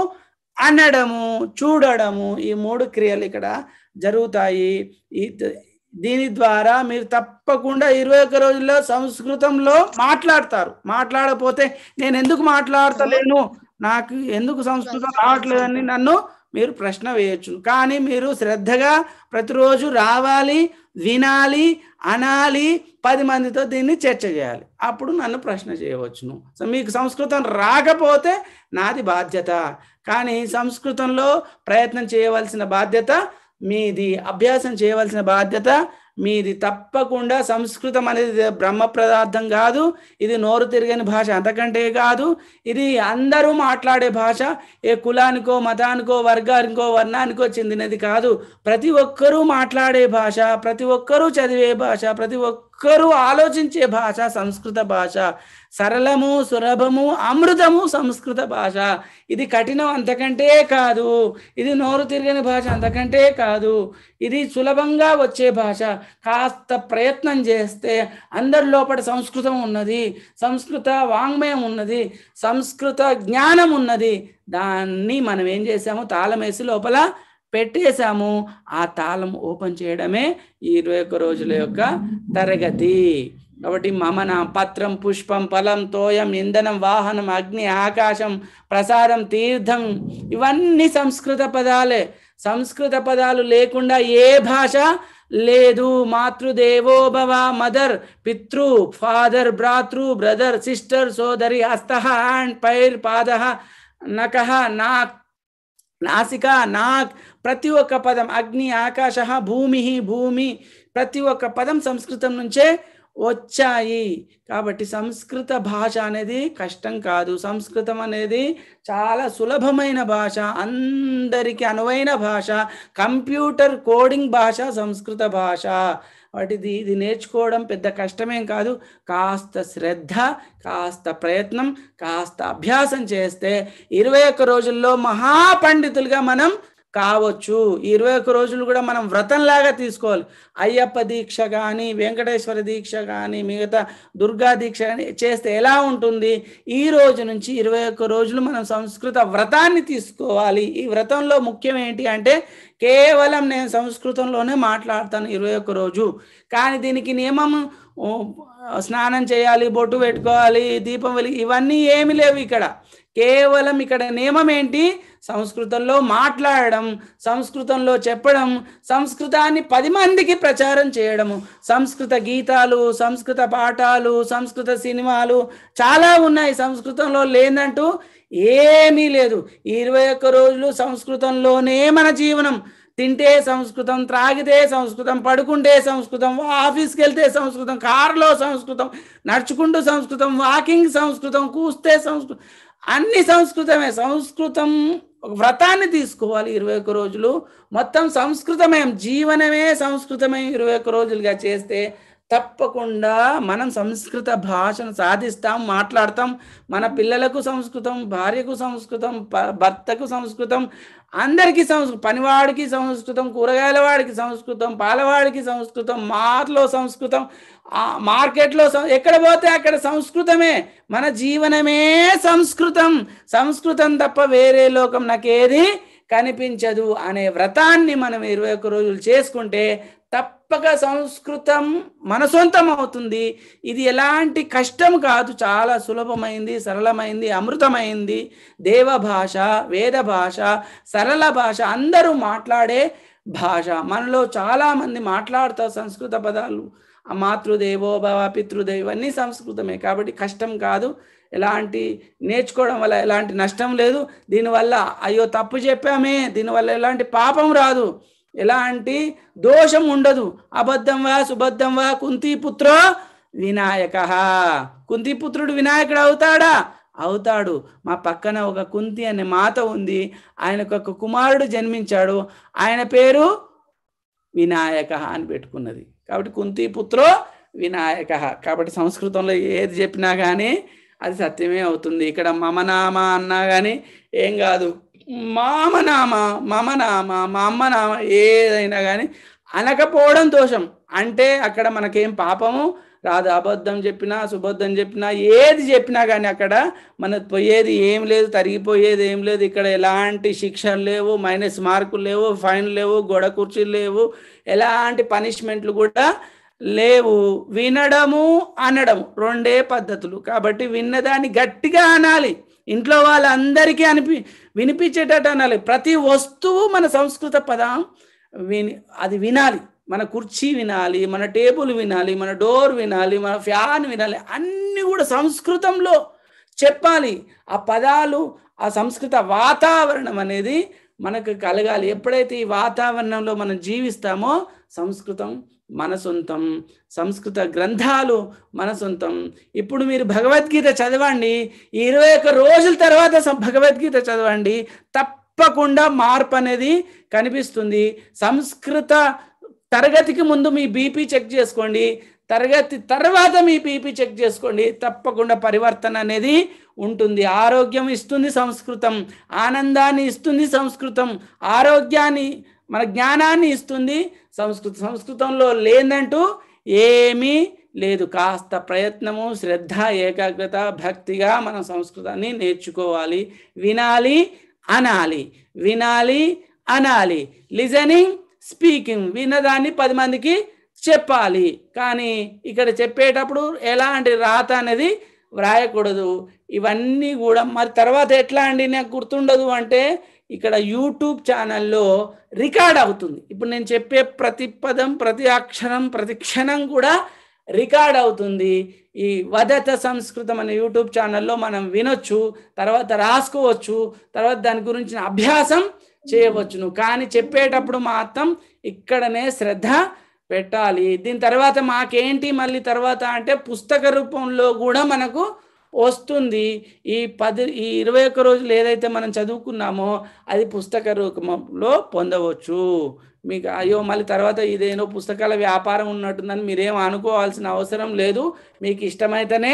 అనడము చూడడము ఈ మూడు క్రియలు ఇక్కడ జరుగుతాయి ఈ దీని ద్వారా మీరు తప్పకుండా ఇరవై ఒక్క రోజుల్లో సంస్కృతంలో మాట్లాడతారు మాట్లాడకపోతే నేను ఎందుకు మాట్లాడతలేను నాకు ఎందుకు సంస్కృతం రావట్లేదని నన్ను మీరు ప్రశ్న వేయచ్చు కానీ మీరు శ్రద్ధగా ప్రతిరోజు రావాలి వినాలి అనాలి పది మందితో దీన్ని చర్చ చేయాలి అప్పుడు నన్ను ప్రశ్న చేయవచ్చును సో మీకు సంస్కృతం రాకపోతే నాది బాధ్యత కానీ సంస్కృతంలో ప్రయత్నం చేయవలసిన బాధ్యత మీది అభ్యాసం చేయవలసిన బాధ్యత మీది తప్పకుండా సంస్కృతం అనేది బ్రహ్మ పదార్థం కాదు ఇది నోరు తిరగని భాష అంతకంటే కాదు ఇది అందరూ మాట్లాడే భాష ఏ కులానికో మతానికో వర్గానికో వర్ణానికో చెందినది కాదు ప్రతి ఒక్కరూ మాట్లాడే భాష ప్రతి ఒక్కరూ చదివే భాష ప్రతి ఒక్కరూ ఆలోచించే భాష సంస్కృత భాష సరళము సులభము అమృతము సంస్కృత భాష ఇది కఠినం అంతకంటే కాదు ఇది నోరు తిరగని భాష అంతకంటే కాదు ఇది సులభంగా వచ్చే భాష కాస్త ప్రయత్నం చేస్తే అందరి లోపల సంస్కృతం ఉన్నది సంస్కృత వాంగ్మయం ఉన్నది సంస్కృత జ్ఞానం ఉన్నది దాన్ని మనం ఏం చేసాము తాళం వేసి లోపల పెట్టేశాము ఆ తాళం ఓపెన్ చేయడమే ఈ ఇరవై ఒక్క రోజుల యొక్క తరగతి కాబట్టి మమన పత్రం పుష్పం ఫలం తోయం ఇంధనం వాహనం అగ్ని ఆకాశం ప్రసాదం తీర్థం ఇవన్నీ సంస్కృత పదాలే సంస్కృత పదాలు లేకుండా ఏ భాష లేదు మాతృదేవో భవ మదర్ పితృ ఫాదర్ భ్రాతృ బ్రదర్ సిస్టర్ సోదరి హస్త హ్యాండ్ పైర్ పాద నకహ నాక్ నాసిక నాక్ ప్రతి ఒక్క పదం అగ్ని ఆకాశ భూమి భూమి ప్రతి ఒక్క పదం సంస్కృతం నుంచే వచ్చాయి కాబట్టి సంస్కృత భాష అనేది కష్టం కాదు సంస్కృతం అనేది చాలా సులభమైన భాష అందరికీ అనువైన భాష కంప్యూటర్ కోడింగ్ భాష సంస్కృత భాష వాటిది ఇది నేర్చుకోవడం పెద్ద కష్టమేం కాదు కాస్త శ్రద్ధ కాస్త ప్రయత్నం కాస్త అభ్యాసం చేస్తే ఇరవై ఒక్క రోజుల్లో మహాపండితులుగా మనం కావచ్చు ఈ ఇరవై ఒక్క రోజులు కూడా మనం వ్రతంలాగా తీసుకోవాలి అయ్యప్ప దీక్ష కానీ వెంకటేశ్వర దీక్ష కానీ మిగతా దుర్గా దీక్ష కానీ చేస్తే ఎలా ఉంటుంది ఈ రోజు నుంచి ఇరవై ఒక్క రోజులు మనం సంస్కృత వ్రతాన్ని తీసుకోవాలి ఈ వ్రతంలో ముఖ్యం ఏంటి అంటే కేవలం నేను సంస్కృతంలోనే మాట్లాడతాను ఇరవై ఒక్క రోజు కానీ దీనికి నియమం ఓ, స్నానం చేయాలి బొట్టు పెట్టుకోవాలి దీపం వెలిగి ఇవన్నీ ఏమి లేవు ఇక్కడ కేవలం ఇక్కడ నియమం ఏంటి సంస్కృతంలో మాట్లాడడం సంస్కృతంలో చెప్పడం సంస్కృతాన్ని పది మందికి ప్రచారం చేయడము సంస్కృత గీతాలు సంస్కృత పాఠాలు సంస్కృత సినిమాలు చాలా ఉన్నాయి సంస్కృతంలో లేదంటూ ఏమీ లేదు ఈ ఇరవై ఒక్క రోజులు సంస్కృతంలోనే మన జీవనం తింటే సంస్కృతం త్రాగితే సంస్కృతం పడుకుంటే సంస్కృతం ఆఫీస్కి వెళ్తే సంస్కృతం కారులో సంస్కృతం నడుచుకుంటూ సంస్కృతం వాకింగ్ సంస్కృతం కూస్తే సంస్కృతం అన్ని సంస్కృతమే సంస్కృతం ఒక వ్రతాన్ని తీసుకోవాలి ఇరవై ఒక్క రోజులు మొత్తం సంస్కృతమే జీవనమే సంస్కృతమే ఇరవై ఒక్క రోజులుగా చేస్తే తప్పకుండా మనం సంస్కృత భాషను సాధిస్తాం మాట్లాడతాం మన పిల్లలకు సంస్కృతం భార్యకు సంస్కృతం ప- భర్తకు సంస్కృతం అందరికీ సంస్కృతం పనివాడికి సంస్కృతం కూరగాయల వాడికి సంస్కృతం పాలవాడికి సంస్కృతం మార్లో సంస్కృతం ఆ మార్కెట్లో సం- ఎక్కడ పోతే అక్కడ సంస్కృతమే మన జీవనమే సంస్కృతం సంస్కృతం తప్ప వేరే లోకం నాకేది కనిపించదు అనే వ్రతాన్ని మనం ఇరవై ఒక్క రోజులు చేసుకుంటే తప్పక సంస్కృతం మన సొంతం అవుతుంది ఇది ఎలాంటి కష్టం కాదు చాలా సులభమైంది సరళమైంది అమృతమైంది దేవ భాష వేద భాష సరళ భాష అందరూ మాట్లాడే భాష మనలో చాలామంది మాట్లాడతారు సంస్కృత పదాలు ఆ మాతృదేవో భవ పితృదేవ ఇవన్నీ సంస్కృతమే కాబట్టి కష్టం కాదు ఎలాంటి నేర్చుకోవడం వల్ల ఎలాంటి నష్టం లేదు దీనివల్ల అయ్యో తప్పు చెప్పామే దీనివల్ల ఎలాంటి పాపం రాదు ఎలాంటి దోషం ఉండదు అబద్ధం వా సుబద్ధం వా కుంతిపుత్రో వినాయక కుంతిపుత్రుడు వినాయకుడు అవుతాడా అవుతాడు మా పక్కన ఒక కుంతి అనే మాత ఉంది ఆయనకు ఒక కుమారుడు జన్మించాడు ఆయన పేరు వినాయక అని పెట్టుకున్నది కాబట్టి కుంతి పుత్రో వినాయక కాబట్టి సంస్కృతంలో ఏది చెప్పినా కానీ అది సత్యమే అవుతుంది ఇక్కడ మమనామ అన్నా కానీ ఏం కాదు మామనామ మమనామ మా అమ్మనామ ఏదైనా కానీ అనకపోవడం దోషం అంటే అక్కడ మనకేం పాపము రాదు అబద్ధం చెప్పినా సుబద్ధం చెప్పినా ఏది చెప్పినా కానీ అక్కడ మన పోయేది ఏం లేదు తరిగిపోయేది ఏం లేదు ఇక్కడ ఎలాంటి శిక్షలు లేవు మైనస్ మార్కులు లేవు ఫైన్ లేవు గోడ కుర్చీలు లేవు ఎలాంటి పనిష్మెంట్లు కూడా లేవు వినడము అనడము రెండే పద్ధతులు కాబట్టి విన్నదాన్ని గట్టిగా అనాలి ఇంట్లో వాళ్ళందరికీ అనిపి వినిపించేటట్టు అనాలి ప్రతి వస్తువు మన సంస్కృత పదం విని అది వినాలి మన కుర్చీ వినాలి మన టేబుల్ వినాలి మన డోర్ వినాలి మన ఫ్యాన్ వినాలి అన్నీ కూడా సంస్కృతంలో చెప్పాలి ఆ పదాలు ఆ సంస్కృత వాతావరణం అనేది మనకు కలగాలి ఎప్పుడైతే ఈ వాతావరణంలో మనం జీవిస్తామో సంస్కృతం మన సొంతం సంస్కృత గ్రంథాలు మన సొంతం ఇప్పుడు మీరు భగవద్గీత చదవండి ఈ ఇరవై ఒక్క రోజుల తర్వాత సం- భగవద్గీత చదవండి తప్పకుండా మార్పు అనేది కనిపిస్తుంది సంస్కృత తరగతికి ముందు మీ బీపీ చెక్ చేసుకోండి తరగతి తర్వాత మీ బీపీ చెక్ చేసుకోండి తప్పకుండా పరివర్తన అనేది ఉంటుంది ఆరోగ్యం ఇస్తుంది సంస్కృతం ఆనందాన్ని ఇస్తుంది సంస్కృతం ఆరోగ్యాన్ని మన జ్ఞానాన్ని ఇస్తుంది సంస్కృత సంస్కృతంలో లేదంటూ ఏమీ లేదు కాస్త ప్రయత్నము శ్రద్ధ ఏకాగ్రత భక్తిగా మనం సంస్కృతాన్ని నేర్చుకోవాలి వినాలి అనాలి వినాలి అనాలి లిజనింగ్ స్పీకింగ్ విన్నదాన్ని పది మందికి చెప్పాలి కానీ ఇక్కడ చెప్పేటప్పుడు ఎలాంటి రాత అనేది వ్రాయకూడదు ఇవన్నీ కూడా మరి తర్వాత ఎట్లా అండి నాకు గుర్తుండదు అంటే ఇక్కడ యూట్యూబ్ ఛానల్లో రికార్డ్ అవుతుంది ఇప్పుడు నేను చెప్పే ప్రతి పదం ప్రతి అక్షరం ప్రతి క్షణం కూడా రికార్డ్ అవుతుంది ఈ వదత సంస్కృతం అనే యూట్యూబ్ ఛానల్లో మనం వినొచ్చు తర్వాత రాసుకోవచ్చు తర్వాత దాని గురించిన అభ్యాసం చేయవచ్చును కానీ చెప్పేటప్పుడు మాత్రం ఇక్కడనే శ్రద్ధ పెట్టాలి దీని తర్వాత మాకేంటి మళ్ళీ తర్వాత అంటే పుస్తక రూపంలో కూడా మనకు వస్తుంది ఈ పది ఈ ఇరవై ఒక్క రోజులు ఏదైతే మనం చదువుకున్నామో అది పుస్తక రూపంలో పొందవచ్చు మీకు అయ్యో మళ్ళీ తర్వాత ఇదేనో పుస్తకాల వ్యాపారం ఉన్నట్టుందని మీరేం అనుకోవాల్సిన అవసరం లేదు మీకు ఇష్టమైతేనే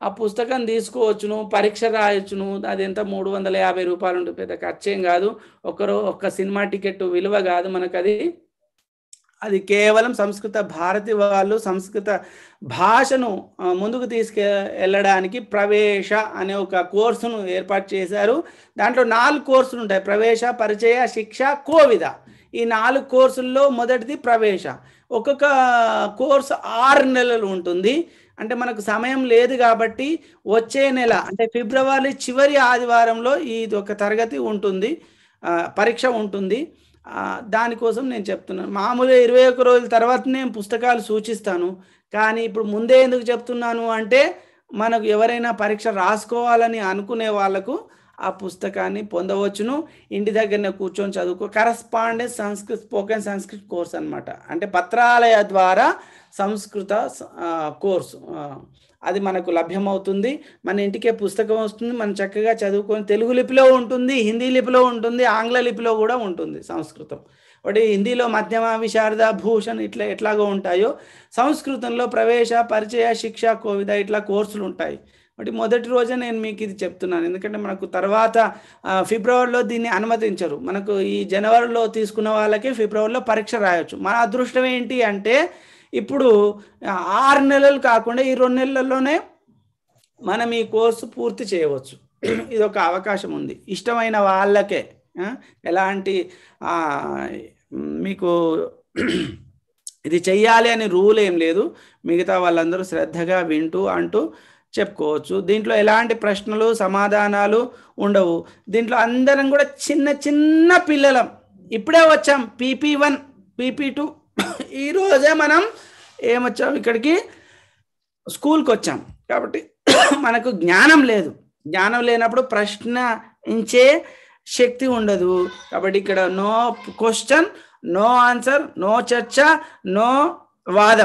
ఆ పుస్తకం తీసుకోవచ్చును పరీక్ష రాయొచ్చును అది ఎంత మూడు వందల యాభై రూపాయలు ఉంటుంది పెద్ద ఖర్చేం కాదు ఒకరో ఒక్క సినిమా టికెట్ విలువ కాదు మనకు అది అది కేవలం సంస్కృత భారతి వాళ్ళు సంస్కృత భాషను ఆ, ముందుకు తీసుకె వెళ్ళడానికి ప్రవేశ అనే ఒక కోర్సును ఏర్పాటు చేశారు దాంట్లో నాలుగు కోర్సులు ఉంటాయి ప్రవేశ పరిచయ శిక్ష కోవిద ఈ నాలుగు కోర్సుల్లో మొదటిది ప్రవేశ ఒక్కొక్క కోర్సు ఆరు నెలలు ఉంటుంది అంటే మనకు సమయం లేదు కాబట్టి వచ్చే నెల అంటే ఫిబ్రవరి చివరి ఆదివారంలో ఈ ఒక తరగతి ఉంటుంది ఆ, పరీక్ష ఉంటుంది ఆ, దానికోసం నేను చెప్తున్నాను మామూలుగా ఇరవై ఒక్క రోజుల తర్వాత నేను పుస్తకాలు సూచిస్తాను కానీ ఇప్పుడు ముందే ఎందుకు చెప్తున్నాను అంటే మనకు ఎవరైనా పరీక్ష రాసుకోవాలని అనుకునే వాళ్ళకు ఆ పుస్తకాన్ని పొందవచ్చును ఇంటి దగ్గరనే కూర్చొని చదువుకో correspondence Sanskrit spoken Sanskrit course అన్నమాట అంటే పత్రాలయ ద్వారా సంస్కృత ఆ, కోర్సు ఆ, అది మనకు లభ్యమవుతుంది మన ఇంటికే పుస్తకం వస్తుంది మనం చక్కగా చదువుకొని తెలుగు లిపిలో ఉంటుంది హిందీ లిపిలో ఉంటుంది ఆంగ్ల లిపిలో కూడా ఉంటుంది సంస్కృతం ఒకటి హిందీలో మధ్యమ విశారద భూషణ్ ఇట్లా ఎట్లాగో ఉంటాయో సంస్కృతంలో ప్రవేశ పరిచయ శిక్ష కోవిద ఇట్లా కోర్సులు ఉంటాయి ఒకటి మొదటి రోజే నేను మీకు ఇది చెప్తున్నాను ఎందుకంటే మనకు తర్వాత ఆ, ఫిబ్రవరిలో దీన్ని అనుమతించరు మనకు ఈ జనవరిలో తీసుకున్న వాళ్ళకి ఫిబ్రవరిలో పరీక్ష రాయొచ్చు మన అదృష్టం ఏంటి అంటే ఇప్పుడు ఆ, ఆరు నెలలు కాకుండా ఈ రెండు నెలల్లోనే మనం ఈ కోర్సు పూర్తి చేయవచ్చు ఇది ఒక అవకాశం ఉంది ఇష్టమైన వాళ్ళకే ఆ, ఎలాంటి ఆ, మీకు ఇది చెయ్యాలి అని రూల్ ఏం లేదు మిగతా వాళ్ళందరూ శ్రద్ధగా వింటూ అంటూ చెప్పుకోవచ్చు దీంట్లో ఎలాంటి ప్రశ్నలు సమాధానాలు ఉండవు దీంట్లో అందరం కూడా చిన్న చిన్న పిల్లలం ఇప్పుడే వచ్చాం పీపీ వన్ పీపీ టూ ఈరోజే మనం ఏమొచ్చాం ఇక్కడికి స్కూల్కి వచ్చాం కాబట్టి మనకు జ్ఞానం లేదు జ్ఞానం లేనప్పుడు ప్రశ్నించే శక్తి ఉండదు కాబట్టి ఇక్కడ no question no answer no చర్చ నో వాదం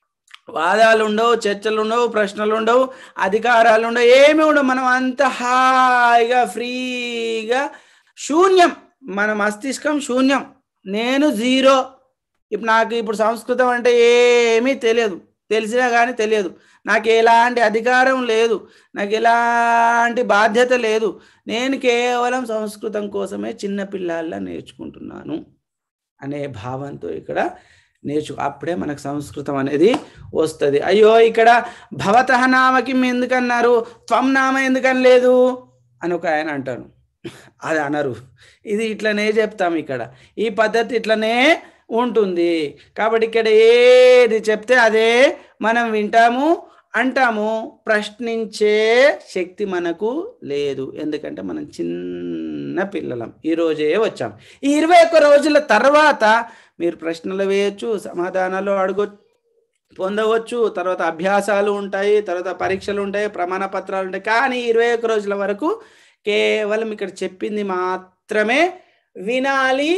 వాదాలు ఉండవు చర్చలు ఉండవు ప్రశ్నలు ఉండవు అధికారాలు ఉండవు ఏమి ఉండవు మనం అంత హాయిగా ఫ్రీగా శూన్యం మన మస్తిష్కం శూన్యం నేను జీరో ఇప్పుడు నాకు ఇప్పుడు సంస్కృతం అంటే ఏమీ తెలియదు తెలిసినా కానీ తెలియదు నాకు ఎలాంటి అధికారం లేదు నాకు ఎలాంటి బాధ్యత లేదు నేను కేవలం సంస్కృతం కోసమే చిన్న పిల్లల్లా నేర్చుకుంటున్నాను అనే భావంతో ఇక్కడ నేర్చు అప్పుడే మనకు సంస్కృతం అనేది వస్తుంది అయ్యో ఇక్కడ భవతః నామకి ఎందుకన్నారు త్వం నామ ఎందుకని లేదు అని ఒక ఆయన అంటారు అది అనరు ఇది ఇట్లనే చెప్తాం ఇక్కడ ఈ పద్ధతి ఇట్లనే ఉంటుంది కాబట్టి ఇక్కడ ఏది చెప్తే అదే మనం వింటాము అంటాము ప్రశ్నించే శక్తి మనకు లేదు ఎందుకంటే మనం చిన్న పిల్లలం ఈ రోజే వచ్చాం ఈ ఇరవై ఒక్క రోజుల తర్వాత మీరు ప్రశ్నలు వేయచ్చు సమాధానాలు అడుగు పొందవచ్చు తర్వాత అభ్యాసాలు ఉంటాయి తర్వాత పరీక్షలు ఉంటాయి ప్రమాణ పత్రాలు ఉంటాయి కానీ ఇరవై ఒక్క రోజుల వరకు కేవలం ఇక్కడ చెప్పింది మాత్రమే వినాలి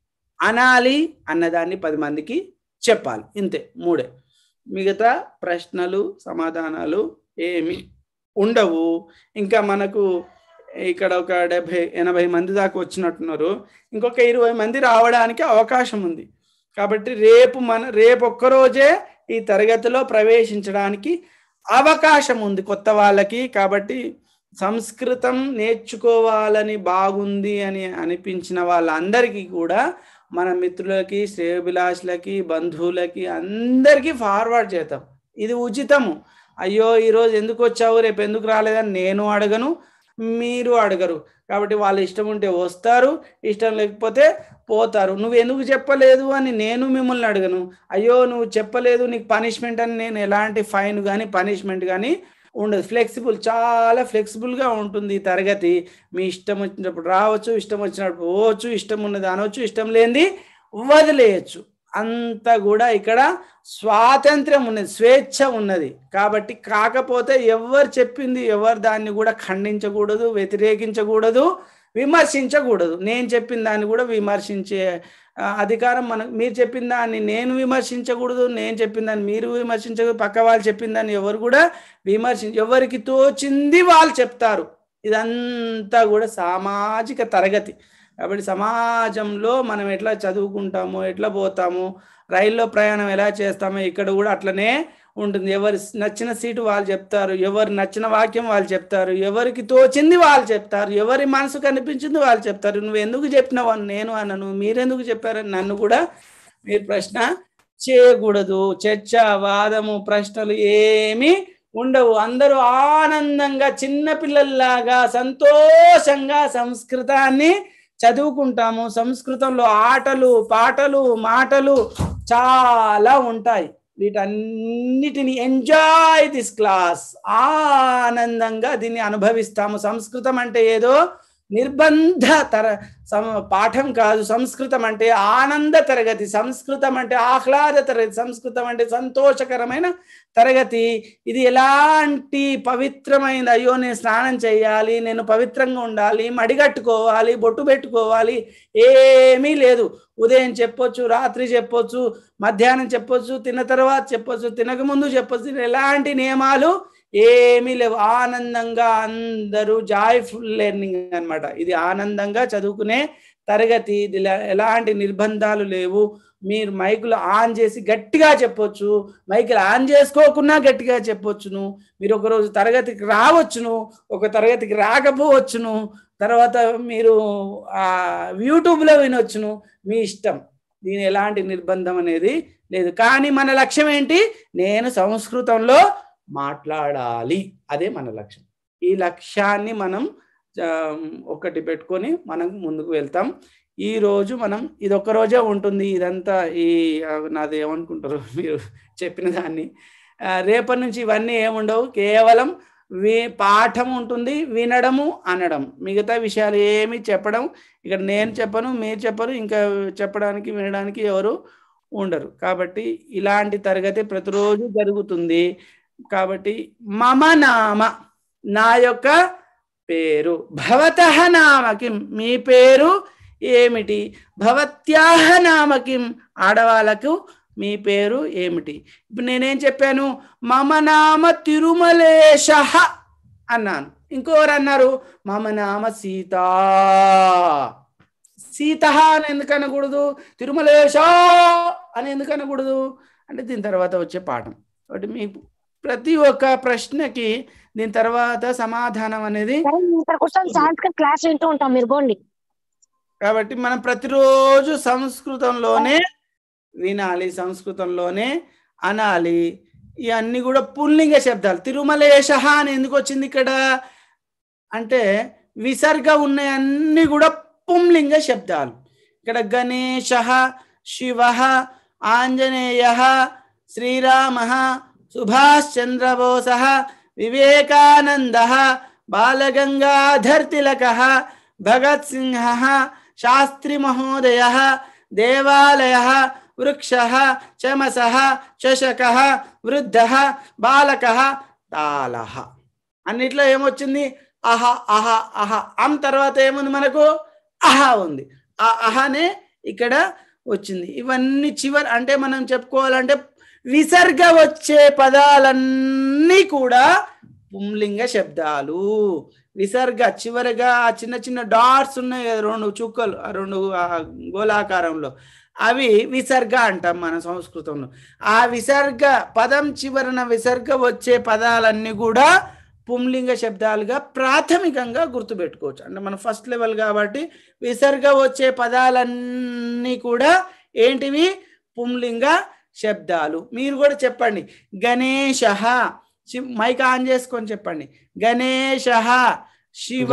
అనాలి అన్నదాన్ని పది మందికి చెప్పాలి ఇంతే మూడే మిగతా ప్రశ్నలు సమాధానాలు ఏమి ఉండవు ఇంకా మనకు ఇక్కడ ఒక డెబ్భై ఎనభై మంది దాకా వచ్చినట్టున్నారు ఇంకొక ఇరవై మంది రావడానికి అవకాశం ఉంది కాబట్టి రేపు మన రేపు ఒక్కరోజే ఈ తరగతిలో ప్రవేశించడానికి అవకాశం ఉంది కొత్త వాళ్ళకి కాబట్టి సంస్కృతం నేర్చుకోవాలని బాగుంది అని అనిపించిన వాళ్ళందరికీ కూడా మన మిత్రులకి శ్రేయభిలాషులకి బంధువులకి అందరికీ ఫార్వర్డ్ చేద్దాం ఇది ఉచితము అయ్యో ఈరోజు ఎందుకు వచ్చావు రేపు ఎందుకు రాలేదని నేను అడగను మీరు అడగరు కాబట్టి వాళ్ళ ఇష్టం ఉంటే వస్తారు ఇష్టం లేకపోతే పోతారు నువ్వు ఎందుకు చెప్పలేదు అని నేను మిమ్మల్ని అడగను అయ్యో నువ్వు చెప్పలేదు నీకు పనిష్మెంట్ అని నేను ఎలాంటి ఫైన్ కానీ పనిష్మెంట్ కానీ ఉండదు ఫ్లెక్సిబుల్ చాలా ఫ్లెక్సిబుల్గా ఉంటుంది ఈ తరగతి మీ ఇష్టం వచ్చినప్పుడు రావచ్చు ఇష్టం వచ్చినప్పుడు పోవచ్చు ఇష్టం ఉన్నది అనవచ్చు ఇష్టం లేనిది వదిలేయచ్చు అంతా కూడా ఇక్కడ స్వాతంత్ర్యం ఉన్నది స్వేచ్ఛ ఉన్నది కాబట్టి కాకపోతే ఎవరు చెప్పింది ఎవరు దాన్ని కూడా ఖండించకూడదు వ్యతిరేకించకూడదు విమర్శించకూడదు నేను చెప్పిన దాన్ని కూడా విమర్శించే ఆ, అధికారం మనకు మీరు చెప్పిన దాన్ని నేను విమర్శించకూడదు నేను చెప్పిన దాన్ని మీరు విమర్శించకూడదు పక్క వాళ్ళు చెప్పిన దాన్ని ఎవరు కూడా విమర్శించ ఎవరికి తోచింది వాళ్ళు చెప్తారు ఇదంతా కూడా సామాజిక తరగతి కాబట్టి సమాజంలో మనం ఎట్లా చదువుకుంటామో ఎట్లా పోతామో రైల్లో ప్రయాణం ఎలా చేస్తామో ఇక్కడ కూడా అట్లనే ఉంటుంది ఎవరి నచ్చిన సీటు వాళ్ళు చెప్తారు ఎవరు నచ్చిన వాక్యం వాళ్ళు చెప్తారు ఎవరికి తోచింది వాళ్ళు చెప్తారు ఎవరి మనసు కనిపించింది వాళ్ళు చెప్తారు నువ్వు ఎందుకు చెప్పినావు అని నేను అన్నను మీరెందుకు చెప్పారని నన్ను కూడా మీరు ప్రశ్న చేయకూడదు చర్చ వాదము ప్రశ్నలు ఏమీ ఉండవు అందరూ ఆనందంగా చిన్న పిల్లల్లాగా సంతోషంగా సంస్కృతాన్ని చదువుకుంటాము సంస్కృతంలో ఆటలు పాటలు మాటలు చాలా ఉంటాయి వీటన్నిటిని ఎంజాయ్ దిస్ క్లాస్ ఆనందంగా దీన్ని అనుభవిస్తాము సంస్కృతం అంటే ఏదో నిర్బంధ తర సమ- పాఠం కాదు సంస్కృతం అంటే ఆనంద తరగతి సంస్కృతం అంటే ఆహ్లాద తరగతి సంస్కృతం అంటే సంతోషకరమైన తరగతి ఇది ఎలాంటి పవిత్రమైనది అయ్యో నేను స్నానం చేయాలి నేను పవిత్రంగా ఉండాలి మడిగట్టుకోవాలి బొట్టు పెట్టుకోవాలి ఏమీ లేదు ఉదయం చెప్పొచ్చు రాత్రి చెప్పొచ్చు మధ్యాహ్నం చెప్పొచ్చు తిన్న తర్వాత చెప్పొచ్చు తినక ముందు చెప్పొచ్చు ఎలాంటి నియమాలు ఏమీ లేవు ఆనందంగా అందరూ జాయ్ఫుల్ లెర్నింగ్ అన్నమాట ఇది ఆనందంగా చదువుకునే తరగతి ఇది ఎలా- ఎలాంటి నిర్బంధాలు లేవు మీరు మైకులు ఆన్ చేసి గట్టిగా చెప్పొచ్చు మైకులు ఆన్ చేసుకోకున్నా గట్టిగా చెప్పొచ్చును మీరు ఒకరోజు తరగతికి రావచ్చును ఒక తరగతికి రాకపోవచ్చును తర్వాత మీరు ఆ యూట్యూబ్లో వినొచ్చును మీ ఇష్టం దీని ఎలాంటి నిర్బంధం అనేది లేదు కానీ మన లక్ష్యం ఏంటి నేను సంస్కృతంలో మాట్లాడాలి అదే మన లక్ష్యం ఈ లక్ష్యాన్ని మనం ఆ, ఒకటి పెట్టుకొని మనం ముందుకు వెళ్తాం ఈ రోజు మనం ఇది ఒక రోజే ఉంటుంది ఇదంతా ఈ ఆ, నాది ఏమనుకుంటారు మీరు చెప్పిన దాన్ని ఆ, రేపటి నుంచి ఇవన్నీ ఏముండవు కేవలం వి పాఠం ఉంటుంది వినడము అనడం మిగతా విషయాలు ఏమి చెప్పడం ఇక్కడ నేను చెప్పను మీరు చెప్పరు ఇంకా చెప్పడానికి వినడానికి ఎవరు ఉండరు కాబట్టి ఇలాంటి తరగతి ప్రతిరోజు జరుగుతుంది కాబట్టి మమ నామ నా యొక్క పేరు భవత నామకిం మీ పేరు ఏమిటి భవత్యాహ నామకిం ఆడవాళ్ళకు మీ పేరు ఏమిటి ఇప్పుడు నేనేం చెప్పాను మమ నామ తిరుమలేశ అన్నాను ఇంకోరు అన్నారు మమ నామ సీత సీత అని ఎందుకు అనకూడదు తిరుమలేశ అని ఎందుకు అనకూడదు అంటే దీని తర్వాత వచ్చే పాఠం కాబట్టి మీ ప్రతి ఒక్క ప్రశ్నకి దీని తర్వాత సమాధానం అనేది సంస్కృత్ క్లాస్ వింటూ ఉంటాం మీరు పోండి కాబట్టి మనం ప్రతిరోజు సంస్కృతంలోనే వినాలి సంస్కృతంలోనే అనాలి ఇవన్నీ కూడా పుల్లింగ శబ్దాలు తిరుమలేశ అని ఎందుకు వచ్చింది ఇక్కడ అంటే విసర్గ ఉన్నాయన్నీ కూడా పుంలింగ శబ్దాలు ఇక్కడ గణేశ శివ ఆంజనేయ శ్రీరామ సుభాష్ చంద్రబోస వివేకానంద బాలగంగాధర్ తిలక భగత్ సింహ శాస్త్రి మహోదయ దేవాలయ వృక్ష చమస చషక వృద్ధ బాలక తాళ అన్నిట్లో ఏమొచ్చింది అహ అహ అహ అం తర్వాత ఏముంది మనకు అహ ఉంది ఆ అహనే ఇక్కడ వచ్చింది ఇవన్నీ చివరి అంటే మనం చెప్పుకోవాలంటే విసర్గ వచ్చే పదాలన్నీ కూడా పుంలింగ శబ్దాలు విసర్గ చివరిగా ఆ చిన్న చిన్న డాట్స్ ఉన్నాయి కదా రెండు చుక్కలు ఆ రెండు ఆ గోళాకారంలో అవి విసర్గ అంటాం మన సంస్కృతంలో ఆ విసర్గ పదం చివరన విసర్గ వచ్చే పదాలన్నీ కూడా పుంలింగ శబ్దాలుగా ప్రాథమికంగా గుర్తుపెట్టుకోవచ్చు అంటే మన ఫస్ట్ లెవెల్ కాబట్టి విసర్గ వచ్చే పదాలన్నీ కూడా ఏంటివి పుంలింగ శబ్దాలు మీరు కూడా చెప్పండి గణేశ మైక్ ఆన్ చేసుకొని చెప్పండి గణేశ శివ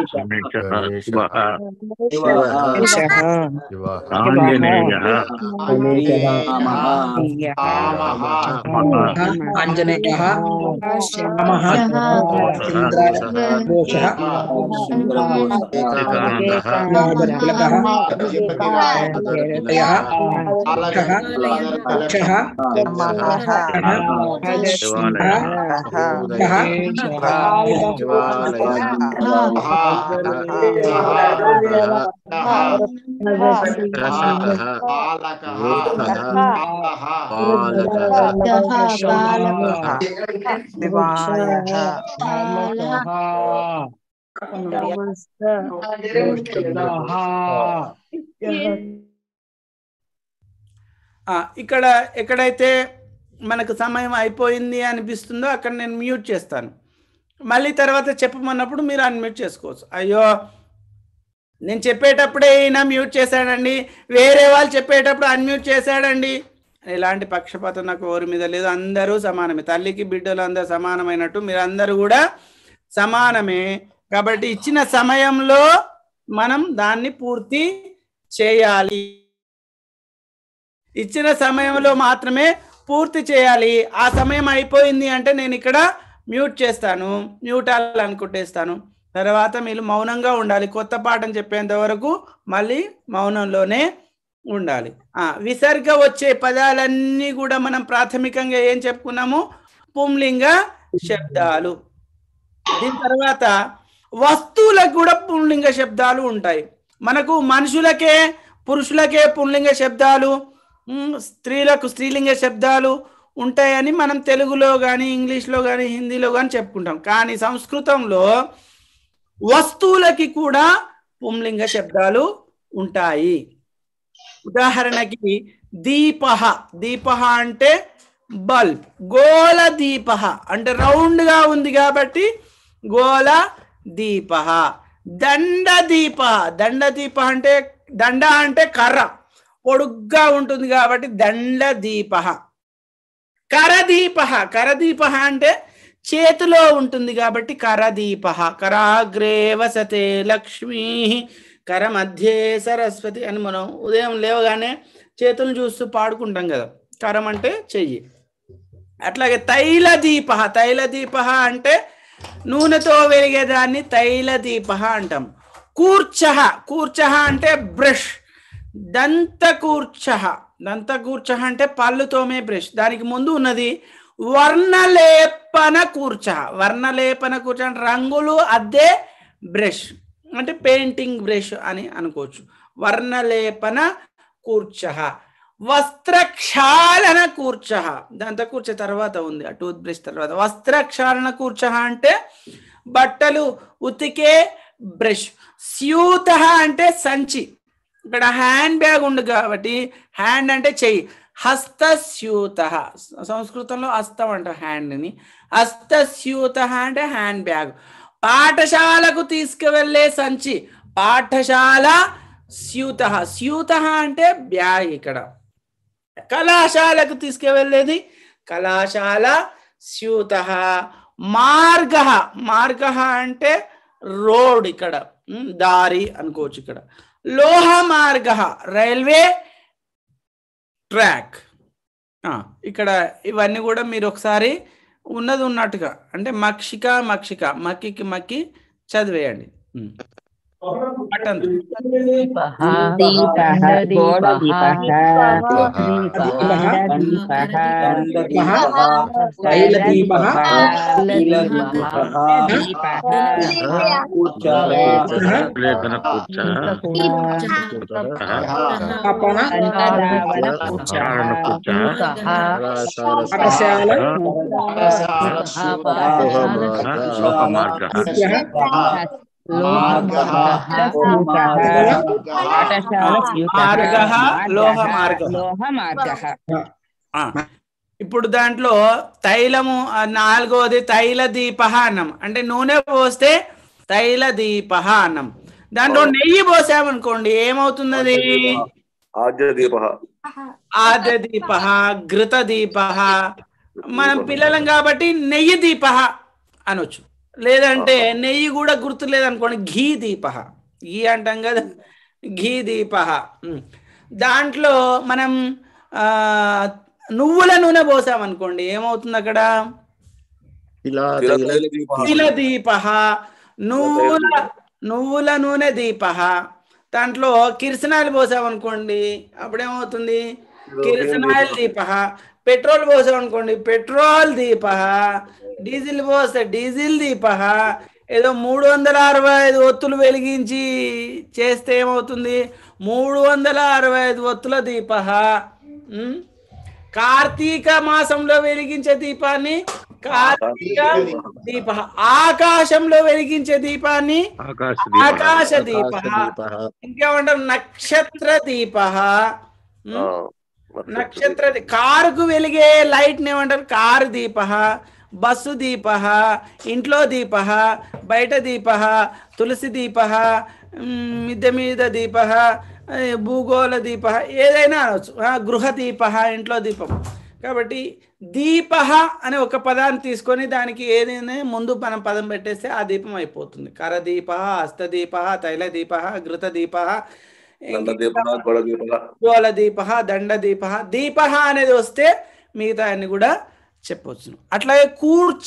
ఆంజనేయ రామః ఇంద్రఘోషः తిలకः జయः వృక్షः ఆ, ఇక్కడ ఎక్కడైతే మనకు సమయం అయిపోయింది అనిపిస్తుందో అక్కడ నేను మ్యూట్ చేస్తాను మళ్ళీ తర్వాత చెప్పమన్నప్పుడు మీరు అన్మ్యూట్ చేసుకోవచ్చు అయ్యో నేను చెప్పేటప్పుడే ఈయన మ్యూట్ చేశాడండి వేరే వాళ్ళు చెప్పేటప్పుడు అన్మ్యూట్ చేశాడండి ఎలాంటి పక్షపాతం నాకు ఎవరి మీద లేదు అందరూ సమానమే తల్లికి బిడ్డలు అందరూ సమానమైనట్టు మీరందరూ కూడా సమానమే కాబట్టి ఇచ్చిన సమయంలో మనం దాన్ని పూర్తి చేయాలి ఇచ్చిన సమయంలో మాత్రమే పూర్తి చేయాలి ఆ సమయం అయిపోయింది అంటే నేను ఇక్కడ మ్యూట్ చేస్తాను మ్యూట్ అనుకుంటేస్తాను తర్వాత మీరు మౌనంగా ఉండాలి కొత్త పాఠం చెప్పేంత వరకు మళ్ళీ మౌనంలోనే ఉండాలి ఆ విసర్గ వచ్చే పదాలన్నీ కూడా మనం ప్రాథమికంగా ఏం చెప్పుకున్నాము పుంలింగ శబ్దాలు దీని తర్వాత వస్తువులకు కూడా పుంలింగ శబ్దాలు ఉంటాయి మనకు మనుషులకే పురుషులకే పుంలింగ శబ్దాలు ఉమ్, స్త్రీలకు స్త్రీలింగ శబ్దాలు ఉంటాయని మనం తెలుగులో కానీ ఇంగ్లీష్లో కానీ హిందీలో కానీ చెప్పుకుంటాం కానీ సంస్కృతంలో వస్తువులకి కూడా పుంలింగ శబ్దాలు ఉంటాయి ఉదాహరణకి దీప దీప అంటే బల్బ్ గోళ దీప అంటే రౌండ్ గా ఉంది కాబట్టి గోళ దీప దండ దీప దండ దీప అంటే దండ అంటే కర్ర పొడుగ్గా ఉంటుంది కాబట్టి దండ దీప కరదీప కరదీప అంటే చేతిలో ఉంటుంది కాబట్టి కరదీప కరాగ్రే వసతే లక్ష్మీ కర మధ్యే సరస్వతి అని మనం ఉదయం లేవగానే చేతులు చూస్తూ పాడుకుంటాం కదా కరం అంటే చెయ్యి అట్లాగే తైల దీప తైల దీప అంటే నూనెతో వెలిగేదాన్ని తైల దీప అంటాం కూర్చ కూర్చ అంటే బ్రష్ దంతకూర్చ దంతకూర్చ అంటే పళ్ళు తోమే బ్రష్ దానికి ముందు ఉన్నది వర్ణలేపన కూర్చ వర్ణలేపన కూర్చ అంటే రంగులు అద్దే బ్రష్ అంటే పెయింటింగ్ బ్రష్ అని అనుకోవచ్చు వర్ణలేపన కూర్చ వస్త్రక్షాళన కూర్చ దాంతో కూర్చ తర్వాత ఉంది ఆ టూత్ బ్రష్ తర్వాత వస్త్రక్షాళన కూర్చ అంటే బట్టలు ఉతికే బ్రష్ స్యూత అంటే సంచి ఇక్కడ హ్యాండ్ బ్యాగ్ ఉంది కాబట్టి హ్యాండ్ అంటే చెయ్యి హస్తస్యూత సంస్కృతంలో హస్తం అంట హ్యాండ్ని హస్తస్యూత అంటే హ్యాండ్ బ్యాగ్ పాఠశాలకు తీసుకువెళ్ళే సంచి పాఠశాల స్యూత స్యూత అంటే బ్యాగ్ ఇక్కడ కళాశాలకు తీసుకువెళ్ళేది కళాశాల స్యూత మార్గ మార్గ అంటే రోడ్ ఇక్కడ ఉమ్, దారి అనుకోవచ్చు ఇక్కడ లోహ మార్గ రైల్వే ట్రాక్ ఆ, ఇక్కడ ఇవన్నీ కూడా మీరు ఒకసారి ఉన్నది ఉన్నట్టుగా అంటే మక్షిక మక్షిక మక్కికి మక్కి చదివేయండి ఉమ్. పట్టండి. తైలదీపः తపన పాఠశాల మార్గ లోహ మార్గ ఆ, ఇప్పుడు దాంట్లో తైలము ఆ, నాలుగోది తైల దీప అన్నం అంటే నూనె పోస్తే తైల దీప అన్నం దాంట్లో నెయ్యి పోసామనుకోండి ఏమవుతున్నది ఆద్య దీప ఆద్య దీప ఘృత దీప మనం పిల్లలం కాబట్టి నెయ్యి దీప అనొచ్చు లేదంటే నెయ్యి కూడా గుర్తు లేదనుకోండి ఘీ దీప ఘీ అంటాం కదా ఘీ దీప ఉమ్. దాంట్లో మనం ఆ నువ్వుల నూనె పోసామనుకోండి ఏమవుతుంది అక్కడ ఇలా తైల దీప తిల దీప నువ్వుల నువ్వుల నూనె దీప దాంట్లో కిరసనాయిల్ పోసామనుకోండి అప్పుడేమవుతుంది కిరసనాయిల్ దీప పెట్రోల్ పోసామనుకోండి పెట్రోల్ దీప డీజిల్ పోస్తే డీజిల్ దీప ఏదో మూడు వందల అరవై ఐదు ఒత్తులు వెలిగించి చేస్తే ఏమవుతుంది మూడు వందల అరవై ఐదు ఒత్తుల దీప ఉమ్. కార్తీక మాసంలో వెలిగించే దీపాన్ని కార్తీక దీప ఆకాశంలో వెలిగించే దీపాన్ని ఆకాశ దీప ఇంకేమంటారు నక్షత్ర దీప నక్షత్ర దీ- కారుకు వెలిగే లైట్ని ఏమంటారు కారు దీప బస్సు దీప ఇంట్లో దీప బయట దీప తులసి దీప మిద్దె మీద దీప భూగోళ దీప ఏదైనా అనవచ్చు ఆ, గృహ దీప ఇంట్లో దీపం కాబట్టి దీప అనే ఒక పదాన్ని తీసుకొని దానికి ఏదైనా ముందు మనం పదం పెట్టేస్తే ఆ దీపం అయిపోతుంది కరదీప హస్తదీప తైల దీప ఘృత దీప దీప గొడ దీప గోళ దీప దండ దీప దీప అనేది వస్తే మిగతా అన్ని కూడా చెప్పవచ్చును అట్లాగే కూర్చ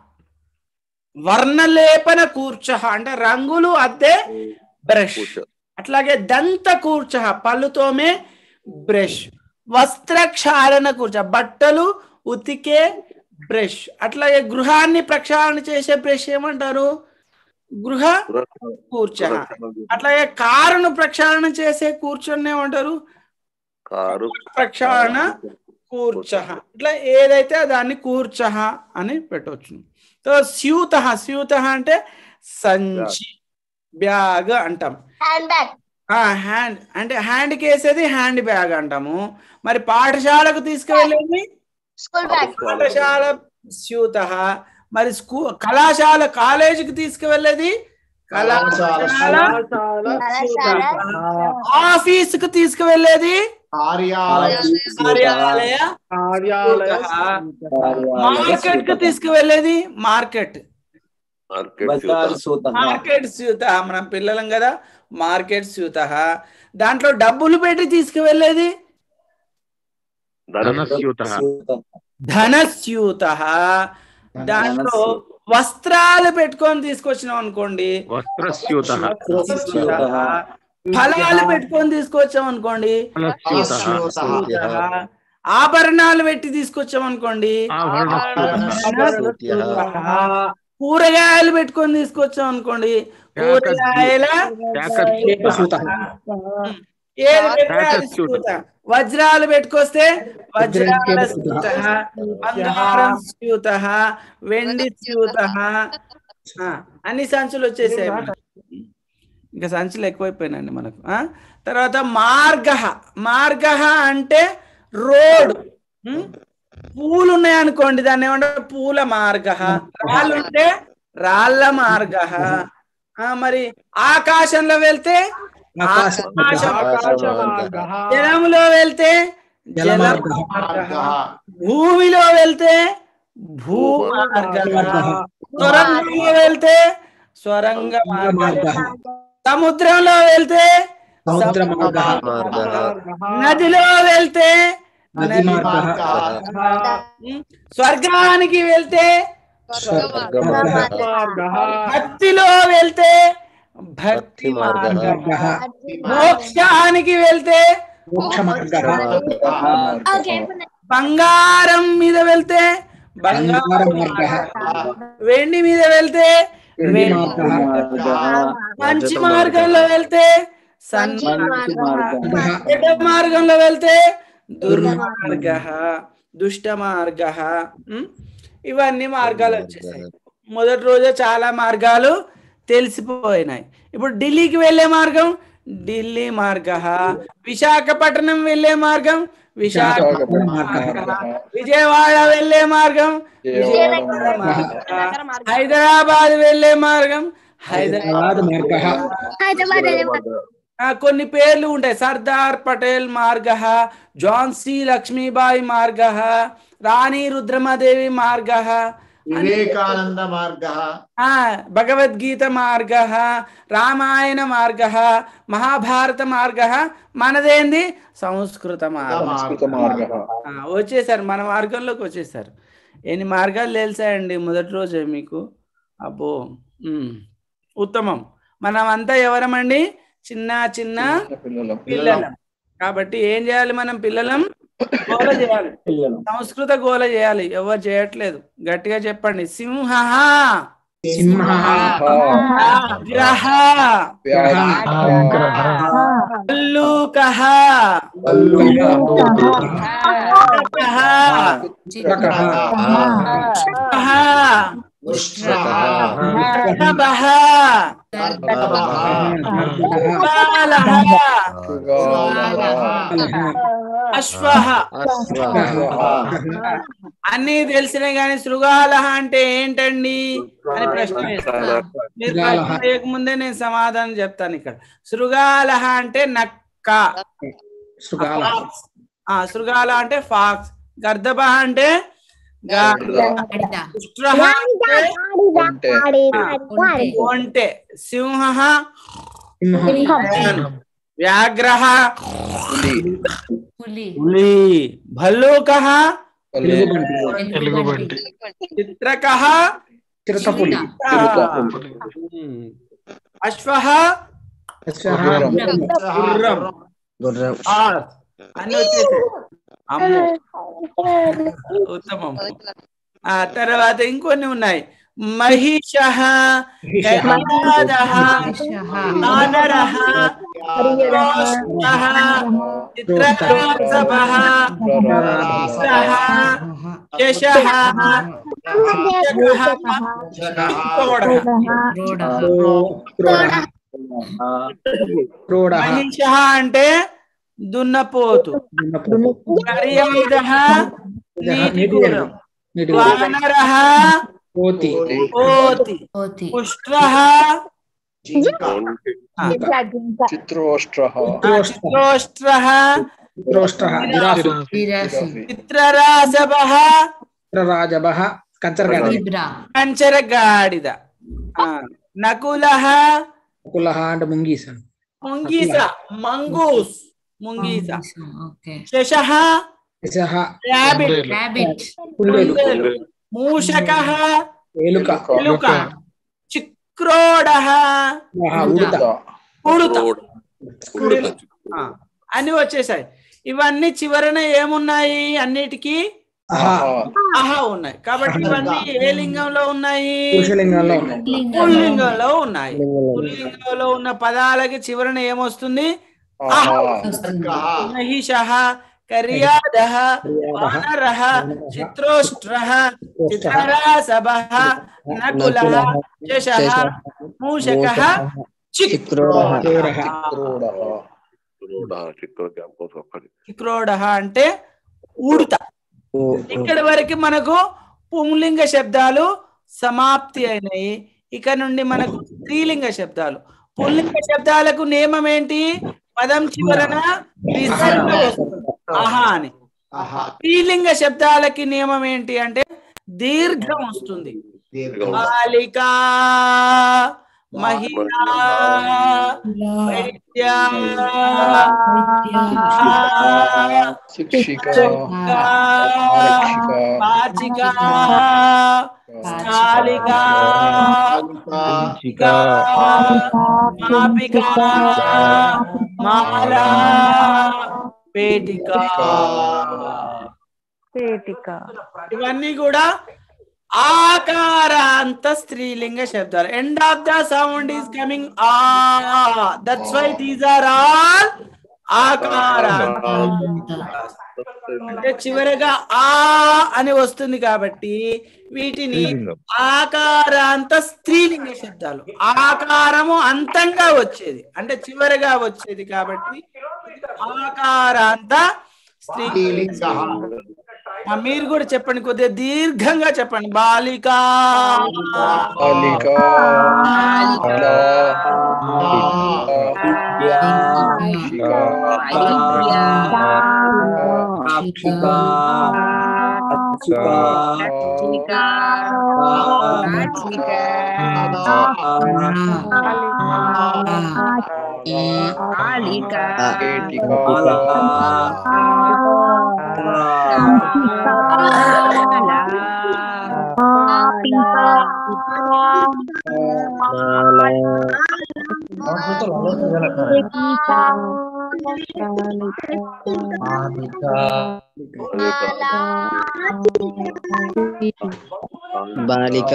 వర్ణలేపన కూర్చ అంటే రంగులు అద్దే బ్రష్ అట్లాగే దంత కూర్చ పళ్ళుతోమే బ్రష్ వస్త్రక్షాళన కూర్చ బట్టలు ఉతికే బ్రష్ అట్లాగే గృహాన్ని ప్రక్షాళన చేసే బ్రష్ ఏమంటారు గృహ కూర్చ అట్లాగే కారును ప్రక్షాళన చేసే కూర్చొని ఏమంటారు కారు ప్రక్షాళన కూర్చ ఇట్లా ఏదైతే దాన్ని కూర్చ అని పెట్టవచ్చు సో స్యూత స్యూత అంటే సంచి బ్యాగ్ అంటాం హ్యాండ్ బ్యాగ్ ఆ హ్యాండ్ అంటే హ్యాండ్కి వేసేది హ్యాండ్ బ్యాగ్ అంటాము మరి పాఠశాలకు తీసుకువెళ్ళేది స్కూల్ బ్యాగ్ పాఠశాల స్యూత మరి స్కూ కళాశాల కాలేజీకి తీసుకువెళ్ళేది కళాశాల కళాశాల ఆఫీసుకు తీసుకువెళ్ళేది కార్యాలయ కార్యాలయ మార్కెట్ కు తీసుకువెళ్ళేది మార్కెట్ బజార్ సూత మార్కెట్ స్యూత మనం పిల్లలం కదా మార్కెట్ స్యూత దాంట్లో డబ్బులు పెట్టి తీసుకువెళ్ళేది ధనస్యూత ధనస్యూత దాంట్లో వస్త్రాలు పెట్టుకొని తీసుకొచ్చినాం అనుకోండి వస్త్రస్యూత ఫలాలు పెట్టుకొని తీసుకొచ్చాం అనుకోండి ఫలస్యూత ఆభరణాలు పెట్టి తీసుకొచ్చాం అనుకోండి కూరగాయలు పెట్టుకొని తీసుకొచ్చాం అనుకోండి కూరగాయల శాకస్యూత ఏది పెడితే అది స్యూత. వజ్రాలు పెట్టుకొస్తే వజ్రాల స్యూత బంగారం స్యూత వెండి స్యూత ఆ, అన్ని సంచులు వచ్చేసాయి మనకి. ఇంకా సంచులు ఎక్కువైపోయినాయండి మనకు ఆ? తర్వాత మార్గ మార్గ అంటే రోడ్ ఉం? పూలు ఉన్నాయి అనుకోండి దాన్ని ఏమంటారు పూల మార్గ రాళ్ళు ఉంటే రాళ్ళ మార్గ మరి ఆకాశంలో వెళ్తే ఆకాశ ఆకాశ జలములో వెళ్తే జల జలమార్గ. మార్గ భూమిలో వెళ్తే భూమార్గ స్వరంగంలో వెళ్తే స్వరంగ మార్గ మార్గ సముద్రంలో వెళ్తే సముద్ర మార్గ నదిలో వెళ్తే నది నది మార్గ ఉం? స్వర్గానికి వెళ్తే భక్తిలో వెళ్తే భక్తి మార్గ మోక్షానికి వెళ్తే మోక్ష మార్గ బంగారం మీద వెళ్తే బంగారం బంగారం మార్గ వెండి మీద వెళ్తే వెండి వెండి మార్గ మంచి మార్గంలో వెళ్తే సన్మార్గ చెడ్డ మార్గంలో వెళ్తే దుర్మార్గ దుష్ట మార్గ ఇవన్నీ మార్గాలు వచ్చేసాయి మొదటి రోజే చాలా మార్గాలు తెలిసిపోయినాయి ఇప్పుడు ఢిల్లీకి వెళ్ళే మార్గం ఢిల్లీ మార్గ విశాఖపట్నం వెళ్ళే మార్గం విశాఖపట్నం మార్గ విజయవాడ వెళ్ళే మార్గం విజయవాడ మార్గ హైదరాబాద్ వెళ్ళే మార్గం హైదరాబాద్ హైదరాబాద్ మార్గ ఆ, కొన్ని పేర్లు ఉంటాయి సర్దార్ పటేల్ మార్గ ఝాన్సీ లక్ష్మీబాయి మార్గ రాణి రుద్రమదేవి మార్గ వివేకానంద మార్గ ఆ, భగవద్గీత మార్గ రామాయణ మార్గ మహాభారత మార్గ మనదేంది సంస్కృత మార్గం ఆ, వచ్చేసారు మన మార్గంలోకి వచ్చేసారు ఎన్ని మార్గాలు తెలిసాయండి మొదటి రోజే మీకు అబ్బో ఉమ్. ఉత్తమం మనం అంతా ఎవరమండి చిన్న చిన్న పిల్లలం కాబట్టి ఏం చేయాలి మనం పిల్లలం గోల చేయాలి సంస్కృత గోల చేయాలి ఎవరు చేయట్లేదు గట్టిగా చెప్పండి సింహ సింహ గ్రహ అల్లూక అశ్వహ అన్ని తెలిసినాయి కానీ శృగాలహ అంటే ఏంటండి అని ప్రశ్న వేస్తారు మీరు ప్రశ్న వేయకముందే నేను సమాధానం చెప్తాను ఇక్కడ శృగాలహ అంటే నక్క శృగాల ఆ శృగాల అంటే ఫాక్స్ గర్దభ అంటే గాడిద. ఉష్ట్రహ అంటే ఒంటె సింహ వ్యాఘ్ర పులి పులి భల్లూక ఎలుగుబంటి చిత్రక చిరుతపులి అశ్వ గుర్రం. గుర్రం ఆర్ అన్ని వచ్చేసాయి అమ్మో ఉత్తమం ఆ తర్వాత ఇంకొన్ని ఉన్నాయి మహిష గజాద నానర చిత్రసభ యశ క్రోడ మహిష అంటే దున్నపోతు గర్యాయుధ నీటి గుర్రం నీటి వానర కోతి కోతి కోతి పుష్ట్ర చిత్రోష్ట్ర చిత్రోష్ట్ర చిత్రోష్ట జిరాఫీ జిరాఫీ చిత్రరాసభ చిత్రరాజభ కంచరగడ జీబ్రా కంచర గాడిద ఆ, నకుల కులహ అంటే ముంగీస ముంగీస మంగూస్ ముంగీస ఓకే శశ యశః రాబిట్ రాబిట్ కుందేలు కుందేలు మూషక ఏలుక ఎలుక చిక్రోడ ఆహా, ఉడత ఉడుత ఆ, అన్ని వచ్చేసాయి ఇవన్నీ చివరన ఏమున్నాయి అన్నిటికీ ఆహా ఆహా ఉన్నాయి కాబట్టి ఇవన్నీ ఏ లింగంలో ఉన్నాయి పురుషలింగంలో ఉన్నాయి పుల్లింగంలో ఉన్నాయి పుల్లింగంలో ఉన్న పదాలకి చివరన ఏమొస్తుంది ఆహా మహిష కర్యాద వానర చిత్రోష్ట్ర చిత్రరాసభ నకుల శశ మూషక చిక్రోడ చిక్రోడ అంటే ఉడుత ఇక్కడ వరకు మనకు పుంలింగ శబ్దాలు సమాప్తి అయినాయి ఇక నుండి మనకు స్త్రీలింగ శబ్దాలు పుల్లింగ శబ్దాలకు నియమం ఏంటి పదం చివరన విసర్గ వస్తుంది. ఆహా అని స్త్రీలింగ శబ్దాలకి నియమం ఏంటి అంటే దీర్ఘం వస్తుంది బాలిక మహిళ వైద్య శిక్షిక పాచిక స్థాలిక మాపిక మాల పేటిక ఇవన్నీ కూడా ఆకారాంత స్త్రీలింగ శబ్దాలు end of the sound is coming ah that's why these are all ఆకారాంత అంటే చివరగా ఆ అని వస్తుంది కాబట్టి వీటిని ఆకారాంత స్త్రీలింగ శబ్దాలు ఆకారము అంతంగా వచ్చేది అంటే చివరగా వచ్చేది కాబట్టి ఆకారాంత స్త్రీలింగ ఆ, మీరు కూడా చెప్పండి కొద్దిగా దీర్ఘంగా చెప్పండి బాలిక బాలిక బాలిక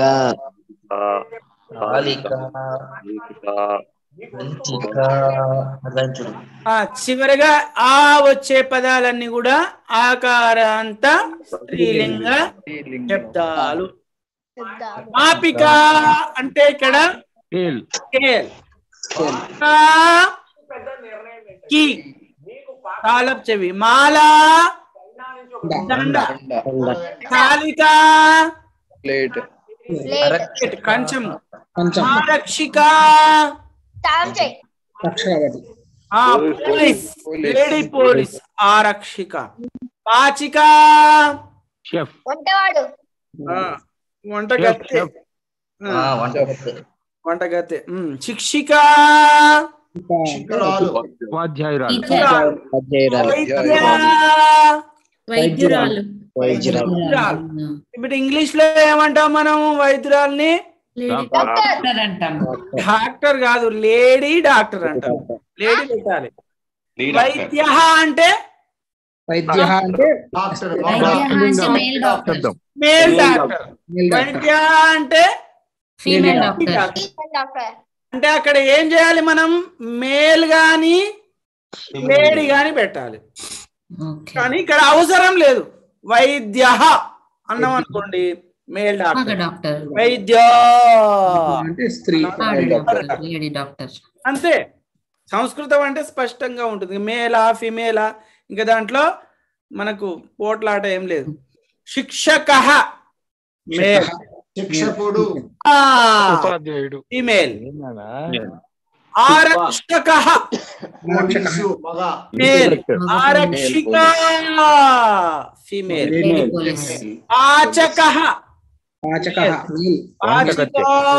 ఆ చివరగా ఆ వచ్చే పదాలన్నీ కూడా ఆకారాంత స్త్రీలింగ శబ్దాలు మాపిక అంటే ఇక్కడ కేల్ కా, కి తాళపు చెవి మాల దండ కాలిక ప్లేట్ ప్లేట్, కంచం కొంచెం ఆరక్షిక తాళం చేయి రక్షావతి ఆ, పోలీస్ లేడీ పోలీస్ ఆరక్షిక పాచిక షెఫ్ వంటవాడు ఆ, వంటగత్తె ఆ, వంట వంటగత్తె ఉమ్, శిక్షిక శిఖరాలు ఉపాధ్యాయురాలు టీచర్ అధ్యాయురాలు వైద్య వైద్యురాలు వైద్యురాలు ఇప్పుడు ఇంగ్లీష్ లో ఏమంటాం మనం వైద్యురాల్ని లేడీ డాక్టర్ అంటాం డాక్టర్ కాదు లేడీ డాక్టర్ అంటాం లేడీ పెట్టాలి వైద్య అంటే వైద్య అంటే డాక్టర్ వైద్య అంటే మేల్ డాక్టర్ శబ్దం మేల్ డాక్టర్ మేల్ డాక్టర్ వైద్య అంటే ఫీమేల్ డాక్టర్ డాక్టర్ అంటే అక్కడ ఏం చేయాలి మనం మేల్ గాని లేడీ గాని పెట్టాలి ఓకే కానీ ఇక్కడ అవసరం లేదు వైద్య అన్నాం అనుకోండి మేల్ మగ డాక్టర్ డాక్టర్ వైద్య అంటే స్త్రీ ఆడ డాక్టర్ లేడీ డాక్టర్ అంతే సంస్కృతం అంటే స్పష్టంగా ఉంటుంది మేలా ఫిమేలా ఇంకా దాంట్లో మనకు పోట్లాట ఏం లేదు శిక్షక మేల్ శిక్షకుడు ఉపాధ్యాయుడు ఫిమేల్ ఏమన్నా? ఆరక్షక పోలీసు మగ మేల్ ఆరక్షిక ఫిమేల్ లేడీ పోలీస్ పాచక పాచక మేల్ పాచిక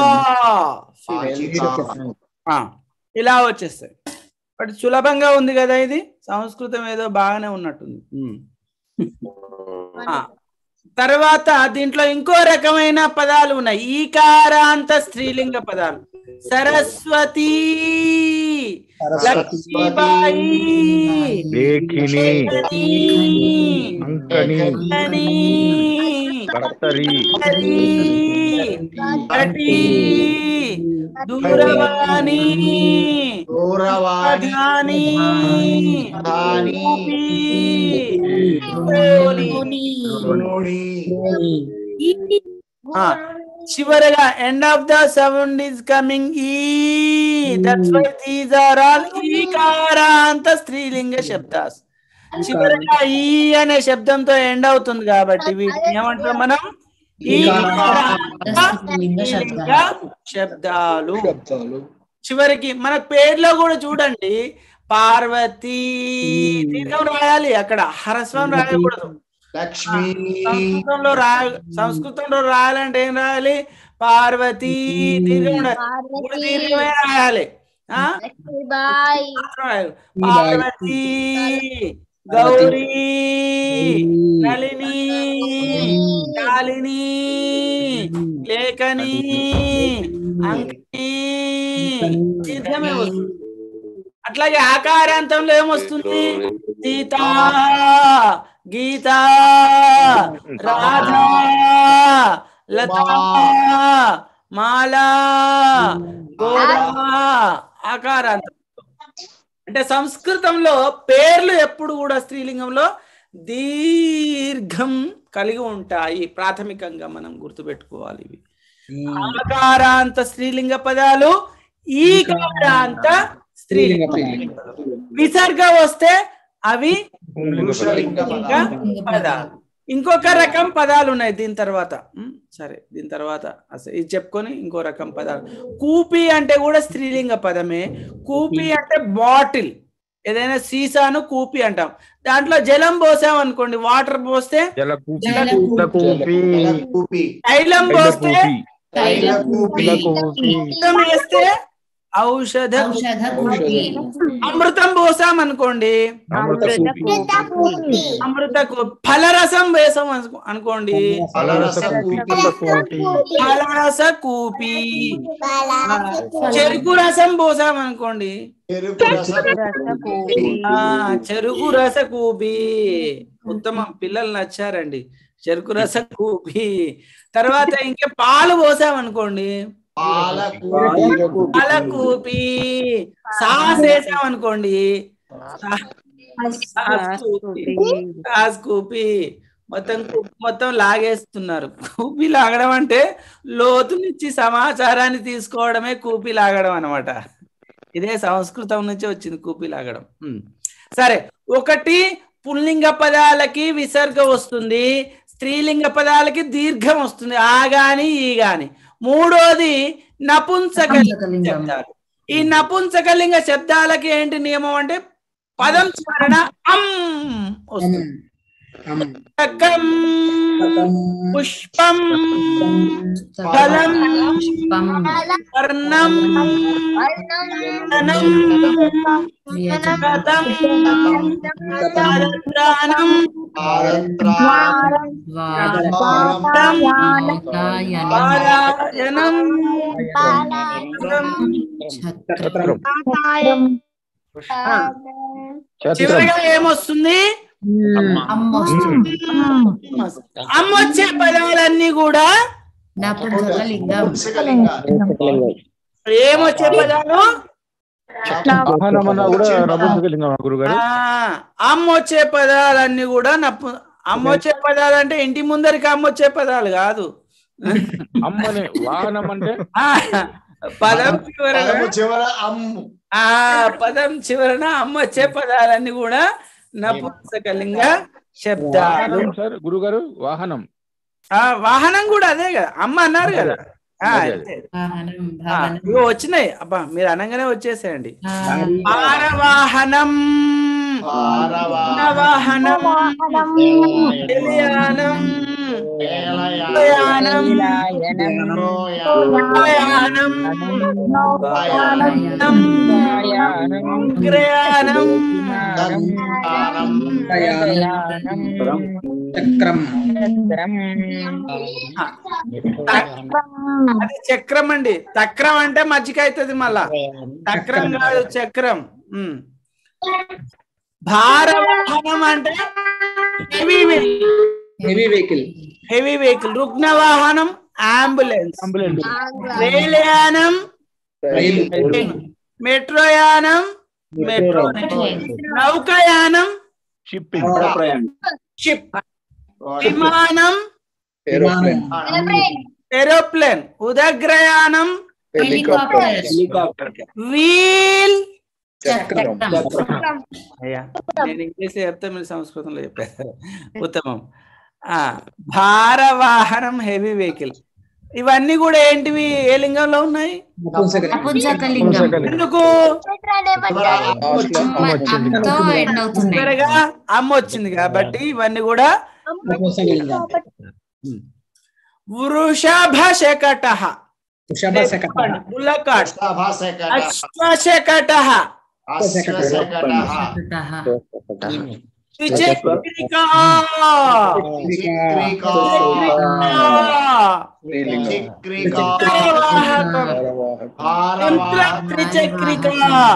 పాచిక. ఆ, ఇలా వచ్చేస్తాయి బట్ సులభంగా ఉంది కదా ఇది సంస్కృతం ఏదో బాగానే ఉన్నట్టుంది ఉమ్. ఆ, తర్వాత దీంట్లో ఇంకో రకమైన పదాలు ఉన్నాయి ఈకారాంత స్త్రీలింగ పదాలు సరస్వతి లక్ష్మీబాయి లేఖిని లేఖని, అంకని అంకని, కర్తరి కరి, కటి, దూరవాణి దూరవాణి ప్రధాని ప్రధాని, రూపి, ద్రోణి. ద్రోణి, ఆ, చివరగా end of the sound is coming ఈ that's why these are all ఈకారాంత స్త్రీలింగ శబ్దాస్ చివరగా ఈ అనే శబ్దంతో ఎండ్ అవుతుంది కాబట్టి వీటిని ఏమంటాం మనం ఈకారాంత లింగ స్త్రీలింగ శబ్దాలు శబ్దాలు శబ్దాలు చివరికి మన పేర్లో కూడా చూడండి పార్వతి దీర్ఘం రాయాలి అక్కడ హరస్వం రాయకూడదు లక్ష్మి సంస్కృతంలో రా సంస్కృతంలో రాయాలంటే ఏం రాయాలి పార్వతి దీర్ఘం ఉండాలి. మూడు దీర్ఘమే రాయాలి ఆ? బాయ్ మాత్రం రాయాలి. పార్వతి గౌరీ నళిని శాలిని లేఖని అంకిని దీర్ఘమే వస్తుంది అట్లాగే ఆకారాంతంలో ఏమొస్తుంది సీత గీత రాధా లత మాల గోదా ఆకారాంతం అంటే సంస్కృతంలో పేర్లు ఎప్పుడు కూడా స్త్రీలింగంలో దీర్ఘం కలిగి ఉంటాయి ప్రాథమికంగా మనం గుర్తుపెట్టుకోవాలి ఇవి ఆకారాంత స్త్రీలింగ పదాలు ఈకారాంత స్త్రీలింగ పదాలు విసర్గ వస్తే అవి పురుషలింగ పుల్లింగ పదాలు. పదాలు ఇంకొక రకం పదాలు ఉన్నాయి దీని తర్వాత ఉమ్, సరే దీని తర్వాత అసలు ఇది చెప్పుకొని ఇంకో రకం పదాలు కూపి అంటే కూడా స్త్రీలింగ పదమే కూపి అంటే బాటిల్ ఏదైనా సీసాను కూపి అంటాం దాంట్లో జలం పోసాం అనుకోండి వాటర్ పోస్తే జలకూపి జలకూపి. జలకూపి కూపి తైలం పోస్తే జలకూపి జలకూపి ఔషధం వేస్తే ఔషధ ఔషధ కూపి అమృతం పోసాం అనుకోండి అమృతకూపి అమృత కూ- ఫలరసం వేసాం అనుకో- అనుకోండి ఫలరసకూపి ఫలరసకూపి ఫలరస కూపి చెరుకు రసం పోసాం అనుకోండి చెరుకు రసం ఆ చెరుకు రస కూపి ఉత్తమం పిల్లలు నచ్చారండి చెరుకు రస కూపి తర్వాత ఇంకా పాలు పోసాం అనుకోండి పాలకూపి పాల కూపి సాస్ వేసాం అనుకోండి సాస్ కూపి సాస్ కూపి మొత్తం కు- మొత్తం లాగేస్తున్నారు కూపి లాగడం అంటే లోతునిచ్చి సమాచారాన్ని తీసుకోవడమే కూపి లాగడం అన్నమాట ఇదే సంస్కృతం నుంచి వచ్చింది కూపి లాగడం ఉమ్. సరే ఒకటి పుల్లింగ పదాలకి విసర్గ వస్తుంది స్త్రీలింగ పదాలకి దీర్ఘం వస్తుంది ఆ గాని ఈ గాని మూడోది నపుంసకలింగ నపుంసకలింగం. శబ్దాలు ఈ నపుంసకలింగ శబ్దాలకి ఏంటి నియమం అంటే పదం చివరన అం వస్తుంది చకం పుష్పం ఫలం వర్ణం ధనం గతం ఆనంద్రానం పారాయణం చివరిగా ఏమొస్తుంది అమ్మ వచ్చే పదాలన్నీ కూడా ఏమొచ్చే పదాలు వాహనమన్న కూడా నపుంసకలింగం గురుగారు ఆ, అమ్మ వచ్చే పదాలన్నీ కూడా నప్పు అమ్మ వచ్చే పదాలు అంటే ఇంటి ముందరికి అమ్మ వచ్చే పదాలు కాదు అమ్మని వాహనం అంటే ఆ, పదం చివరన పదము చివర అమ్ము ఆ పదం చివరన అమ్మ వచ్చే పదాలన్నీ కూడా నపుంసకలింగ శబ్దాలు వాహనం సార్ గురుగారు వాహనం ఆ వాహనం కూడా అదే కదా అమ్మ అన్నారు కదా ఆ, అదే, అంతే. వాహనం ఆ, భావనం ఇగో వచ్చినాయి అబ్బా మీరు అనగానే వచ్చేసేయండి పారవాహనం వాహనం తెలియానం ప్రయాణం ప్రయాణం గ్రయాణం చక్రం అది చక్రం అండి చక్రం అంటే మజ్జిగ అవుతుంది మళ్ళా చక్రం కాదు చక్రం ఉమ్. భారవాహనం అంటే heavy vehicle heavy vehicle heavy vehicle రుగ్న వాహనం అంబులెన్స్ రైలయానం రైలు మెట్రోయానం మెట్రో నౌకాయానం షిప్పింగ్ షిప్ విమానం ఏరోప్లేన్ ఏరోప్లేన్ ఉదగ్రయానం హెలికాప్టర్ వీల్ చక్రం అయ్యా నేను ఇంగ్లీష్ చెప్తే మీరు సంస్కృతంలో చెప్పారు ఉత్తమం ఆ భారవాహనం హెవీ వెహికల్ ఇవన్నీ కూడా ఏంటివి ఏ లింగంలో ఉన్నాయి నపుంసకలింగం ఎందుకు అమ్మతో ఎండ్ అవుతున్నాయి చివరగా అమ్మ వచ్చింది కాబట్టి ఇవన్నీ కూడా వృషభ శకట వృషభ శకట బుల్లకాట్ అశ్వశకట అశ్వశకట అశ్వశకట త్రిచక్రికా చిక్రికా వాహకం యంత్ర త్రిచక్రిక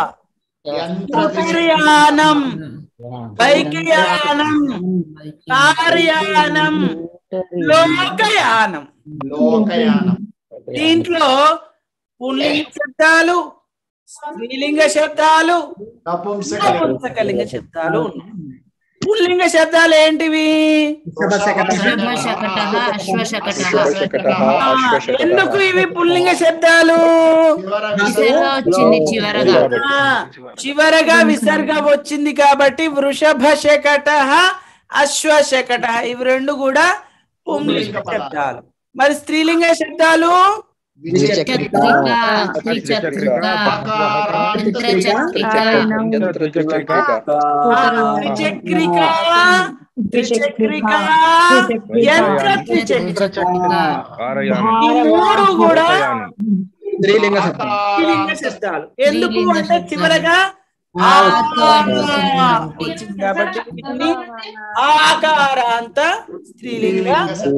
యంత్రయానం బైక్యానం కార్యానం లోకయానం లోకయానం దీంట్లో పుల్లింగ శబ్దాలు స్త్రీలింగ శబ్దాలు నపుంసకలింగం నపుంసకలింగ శబ్దాలు ఉన్నాయి పుల్లింగ శబ్దాలు ఏంటివి శుభశకట అశ్వశకట ఆ, ఎందుకు ఇవి పుల్లింగ శబ్దాలు విసర్గ వచ్చింది చివరగా ఆ, చివరగా విసర్గ వచ్చింది కాబట్టి వృషభ శకట అశ్వశకట ఇవి రెండు కూడా పుంలింగ శబ్దాలు మరి స్త్రీలింగ శబ్దాలు చక్రిక త్రిచక్రిక యంత్రచక్రిక యంత్రచక్రిక ఆ, త్రిచక్రిక త్రిచక్రిక యంత్ర త్రిచక్రిక కారయానం ఈ మూడు కూడా లోకయానం. స్త్రీలింగ శబ్దం స్త్రీలింగ శబ్దాలు ఎందుకు అంటే చివరగా ఆ ఆ వచ్చింది కాబట్టి వీటిని ఆకారాంత స్త్రీలింగ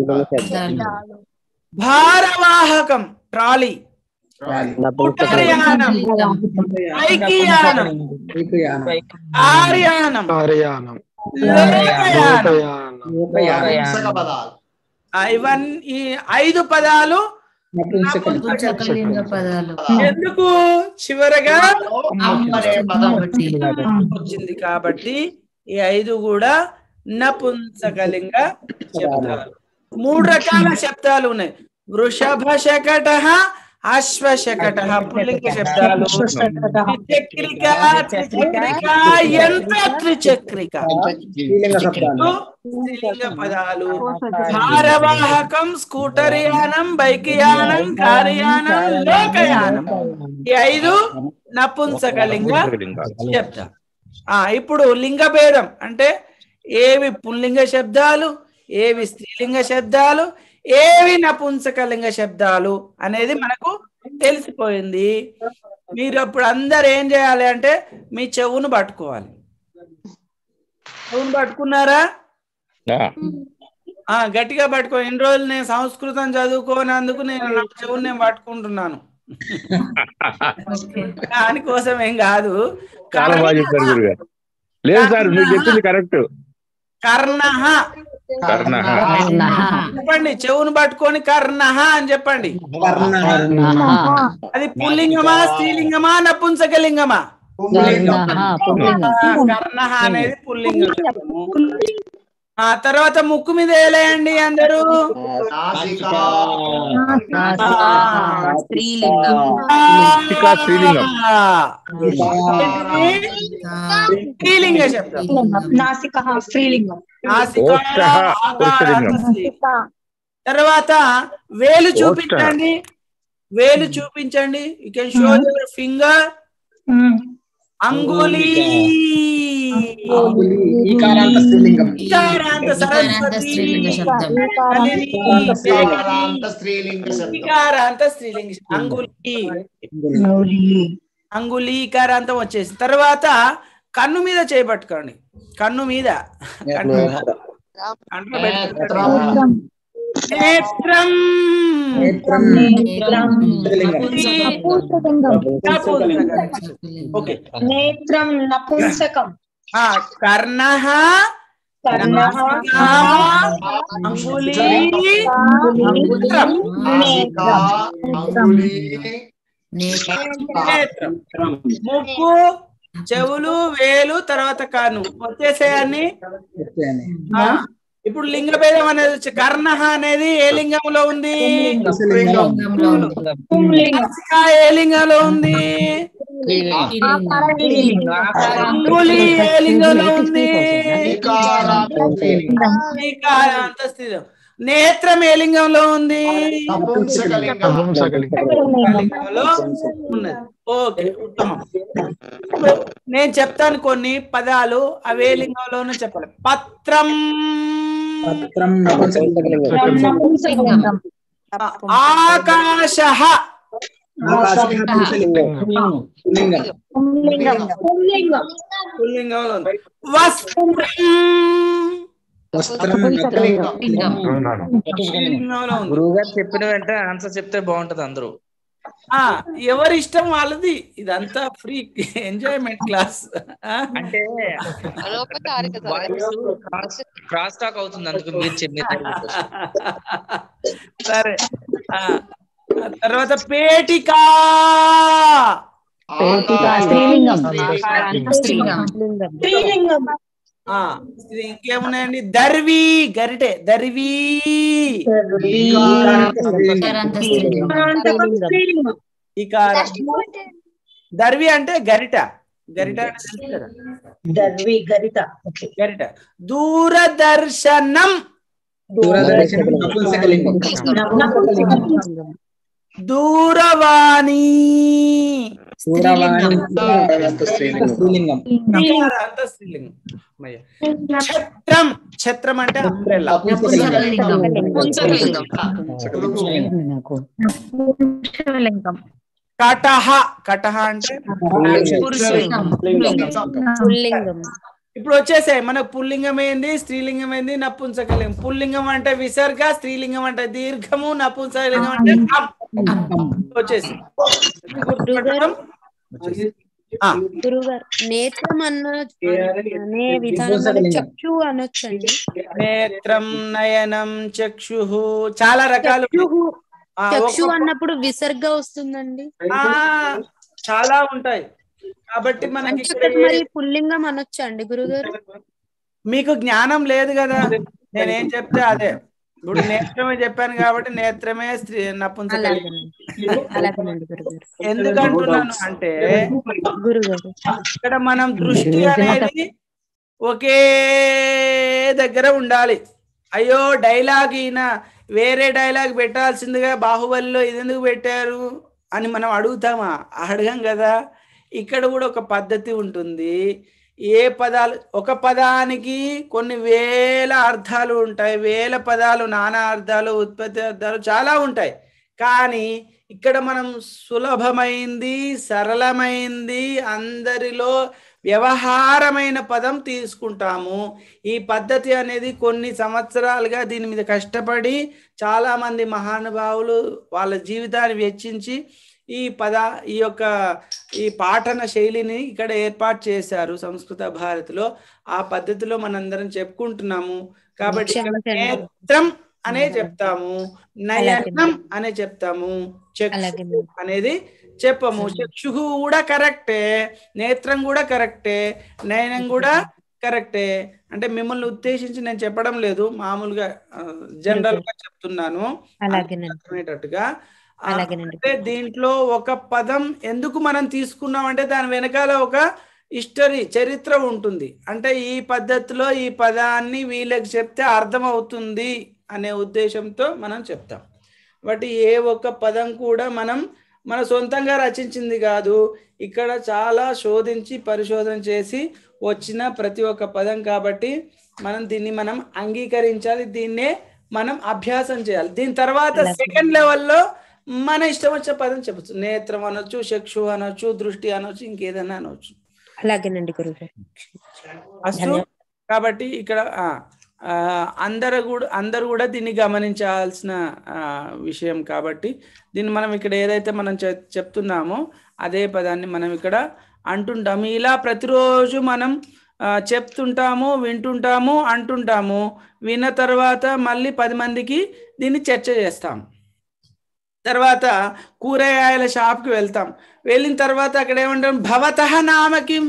భారవాహకం ట్రాలీ ఉత్తరయానం ఐకియానం ఆర్యానం కారయానం లోకయానం నపుంసక పదాలు ఆ, ఇవన్నీ ఈ ఐదు పదాలు నపుంసకలింగ పదాలు ఎందుకు చివరగా అమ్మ వస్తుంది కాబట్టి వచ్చింది కాబట్టి ఈ ఐదు కూడా నపుంసకలింగ శబ్దాలు మూడు రకాల శబ్దాలు ఉన్నాయి వృషభ శకట అశ్వశకట పుల్లింగ శబ్దాలు త్రిచక్రిక త్రిచక్రిక యంత్ర త్రిచక్రిక స్త్రీలింగ శబ్దాలు స్త్రీలింగ పదాలు భారవాహకం స్కూటర్ యానం బైక్ యానం కారు యానం లోకయానం ఈ ఐదు నపుంసకలింగ శబ్దాలు ఆ ఇప్పుడు లింగ భేదం అంటే ఏవి పుల్లింగ శబ్దాలు ఏవి స్త్రీలింగ శబ్దాలు ఏవి నపుంసకలింగ శబ్దాలు అనేది మనకు తెలిసిపోయింది మీరు అప్పుడు అందరు ఏం చేయాలి అంటే మీ చెవును పట్టుకోవాలి చెవును పట్టుకున్నారా ఆ గట్టిగా పట్టుకో ఇన్ని రోజులు నేను సంస్కృతం చదువుకోనందుకు నేను నా చెవుని నేను పట్టుకుంటున్నాను దానికోసం ఏం కాదు చాలా బాగా చెప్పారు గురుగారు లేదు సార్ మీరు చెప్పింది కరెక్ట్ కర్ణ కర్ణ చెప్పండి చెవును పట్టుకొని కర్ణ అని చెప్పండి కర్ణ అది పుల్లింగమా స్త్రీలింగమా నపుంసకలింగమా కర్ణ అనేది పుల్లింగం ఆ తర్వాత ముక్కు మీద వేలేయండి అందరూ నాసికా స్త్రీలింగం నాసికా స్త్రీలింగం. స్త్రీలింగ శబ్దం నాసిక స్త్రీలింగం నాసికా, ఓష్టః పురుషలింగం. ఆకార, తర్వాత వేలు చూపించండి వేలు చూపించండి you can show your finger అంగుళీ ఈకారాంత స్త్రీలింగం ఈకారాంత ఈకారాంత సరస్వతి స్త్రీలింగ శబ్దం కలిని, ఈకారాంత స్త్రీలింగ శబ్దం ఈకారాంత స్త్రీలింగ శబ్దం. అంగుళీ అంగుళీ ఈకారాంతం వచ్చేసి తర్వాత కన్ను మీద చేపట్టుకోండి కన్ను మీద కన్ను కంట్లో పెట్టుకోండి. నేత్రం నేత్రం స్త్రీలింగం ఓకే నేత్రం నపుంసకం ఆ కర్ణ కర్ణః అంగుళీ నాసికా అంగుళీ నేత్రం ముక్కు చెవులు వేలు తర్వాత కన్ను వచ్చేసేయన్ని ఆ, ఇప్పుడు లింగ భేదం అనేది వచ్చి కర్ణ అనేది ఏ లింగంలో ఉంది లింగంలో ఉంది నాసిక ఏ లింగంలో ఉంది అంగుళి ఏ లింగంలో ఉంది ఈకారాంత స్త్రీలింగం ఈకారాంత స్థితం నేత్రం ఏ లింగంలో ఉంది నపుంసకలింగం లింగంలో ఉన్నది ఓకే ఉత్తమం ఇప్పుడు నేను చెప్తాను కొన్ని పదాలు అవే లింగంలోనూ చెప్పాలి పత్రం పత్రం నపుంసకలింగం నపుంసకలింగం ఆకాశ ఆకాశం నపుంసకలింగం పుల్లింగం పుల్లింగంలో ఉంది వస్త్రం వస్త్రం లింగం లింగం పుల్లింగంలో ఉంది గురువు గారు చెప్పిన వెంటనే ఆన్సర్ చెప్తే బాగుంటది అందరూ ఆ ఎవరి ఇష్టం వాళ్ళది ఇదంతా ఫ్రీ ఎంజాయ్మెంట్ క్లాస్ అంటే క్రాస్ క్రాస్ టాక్ అవుతుంది అందుకు మీరు చెప్పిన సరే ఆ, ఆ తర్వాత పేటిక స్త్రీలింగం స్త్రీలింగం స్త్రీలింగం ఆ, ఇది ఇంకేమున్నాయండి దర్వి గరిటె దర్వి ఈకారాంత స్త్రీలింగం స్త్రీలింగం ఇక దర్వి అంటే గరిట గరిట అంటే తెలుసు కదా దర్వి గరిత గరిట దూరదర్శనం దూరదర్శనం నపుంసకలింగం దూరవాణి దూరవాణి స్త్రీలింగం అంత స్త్రీలింగం అమ్మయ్య. ఛత్రం ఛత్రం అంటే అంబ్రెల్లా నపుంసకలింగం పుంసకలింగం పురుషలింగం కటహ కటహ అంటే పురుషలింగం పుల్లింగం ఇప్పుడు వచ్చేసాయి మనకు పుల్లింగం ఏంది స్త్రీలింగం ఏంది నపుంసకలింగం పుల్లింగం అంటే విసర్గ స్త్రీలింగం అంటే దీర్ఘము నపుంసకలింగం అంటే అం. వచ్చేసి గుర్తుపెట్టడం వచ్చేసి. ఆ, గురుగారు నేత్రం అన్న అనే విధానం నపుంసకలింగం. చక్షు అనొచ్చండి నేత్రం నయనం చక్షు చాలా రకాలు ఆ, చక్షు ఒక్కొక్క- అన్నప్పుడు విసర్గ వస్తుందండి ఆ, చాలా ఉంటాయి కాబట్టి మనకి అంటే ఇక్కడ ఇక్కడ మరి పుల్లింగం అనొచ్చా అండి గురుగారు మీకు జ్ఞానం లేదు కదా నేనేం చెప్తే అదే ఇప్పుడు నేత్రమే చెప్పాను కాబట్టి నేత్రమే స్త్రీ నపుంసకలింగం అలాగేనండి అలాగేనండి గురుగారు ఎందుకు అంటున్నాను అంటే గురుగారు ఇక్కడ మనం దృష్టి అనేది ఒకే దగ్గర ఉండాలి అయ్యో డైలాగ్ ఈయన వేరే డైలాగ్ పెట్టాల్సిందిగా బాహుబలిలో ఇది ఎందుకు పెట్టారు అని మనం అడుగుతామా అడగం కదా ఇక్కడ కూడా ఒక పద్ధతి ఉంటుంది ఏ పదాలు ఒక పదానికి కొన్ని వేల అర్థాలు ఉంటాయి వేల పదాలు నానా అర్థాలు ఉత్పత్తి అర్థాలు చాలా ఉంటాయి కానీ ఇక్కడ మనం సులభమైంది సరళమైంది అందరిలో వ్యవహారమైన పదం తీసుకుంటాము ఈ పద్ధతి అనేది కొన్ని సంవత్సరాలుగా దీని మీద కష్టపడి చాలామంది మహానుభావులు వాళ్ళ జీవితాన్ని వెచ్చించి ఈ పద ఈ యొక్క ఈ పాఠన శైలిని ఇక్కడ ఏర్పాటు చేశారు సంస్కృత భారతిలో ఆ పద్ధతిలో మనందరం చెప్పుకుంటున్నాము కాబట్టి ఇక్కడ క్షమించండి. నేత్రం అనే చెప్తాము నయనం అనే చెప్తాము చక్షు అలాగేనండి. అనేది చెప్పము చక్షు కూడా కరెక్టే నేత్రం కూడా కరెక్టే నయనం కూడా కరెక్టే అంటే మిమ్మల్ని ఉద్దేశించి నేను చెప్పడం లేదు మామూలుగా జనరల్ గా చెప్తున్నాను అలాగేనండి అర్థమయ్యేటట్టుగా ఆ, అలాగేనండి. అంటే దీంట్లో ఒక పదం ఎందుకు మనం తీసుకున్నాం అంటే దాని వెనకాల ఒక హిస్టరీ చరిత్ర ఉంటుంది అంటే ఈ పద్ధతిలో ఈ పదాన్ని వీళ్ళకి చెప్తే అర్థమవుతుంది అనే ఉద్దేశంతో మనం చెప్తాం బట్ ఏ ఒక్క పదం కూడా మనం మన సొంతంగా రచించింది కాదు ఇక్కడ చాలా శోధించి పరిశోధన చేసి వచ్చిన ప్రతి ఒక్క పదం కాబట్టి మనం దీన్ని మనం అంగీకరించాలి దీన్నే మనం అభ్యాసం చేయాలి దీని తర్వాత అలాగే. సెకండ్ లెవెల్లో మన ఇష్టం వచ్చే పదం చెప్పచ్చు నేత్రం అనొచ్చు చక్షు అనొచ్చు దృష్టి అనొచ్చు ఇంకేదైనా అనొచ్చు అలాగేనండి గురుగారు అస్తు ధన్యవాదాలు. కాబట్టి ఇక్కడ ఆ, ఆ, అందరూ కూడా అందరూ కూడా దీన్ని గమనించాల్సిన ఆ, విషయం కాబట్టి దీన్ని మనం ఇక్కడ ఏదైతే మనం చె- చెప్తున్నామో అదే పదాన్ని మనం ఇక్కడ అంటుంటాము ఇలా ప్రతిరోజు మనం ఆ, చెప్తుంటాము వింటుంటాము అంటుంటాము విన్న తర్వాత మళ్ళీ పది మందికి దీన్ని చర్చ చేస్తాం తర్వాత కూరగాయల షాప్కి వెళ్తాం వెళ్ళిన తర్వాత అక్కడ ఏమంటాం భవతః నామకిం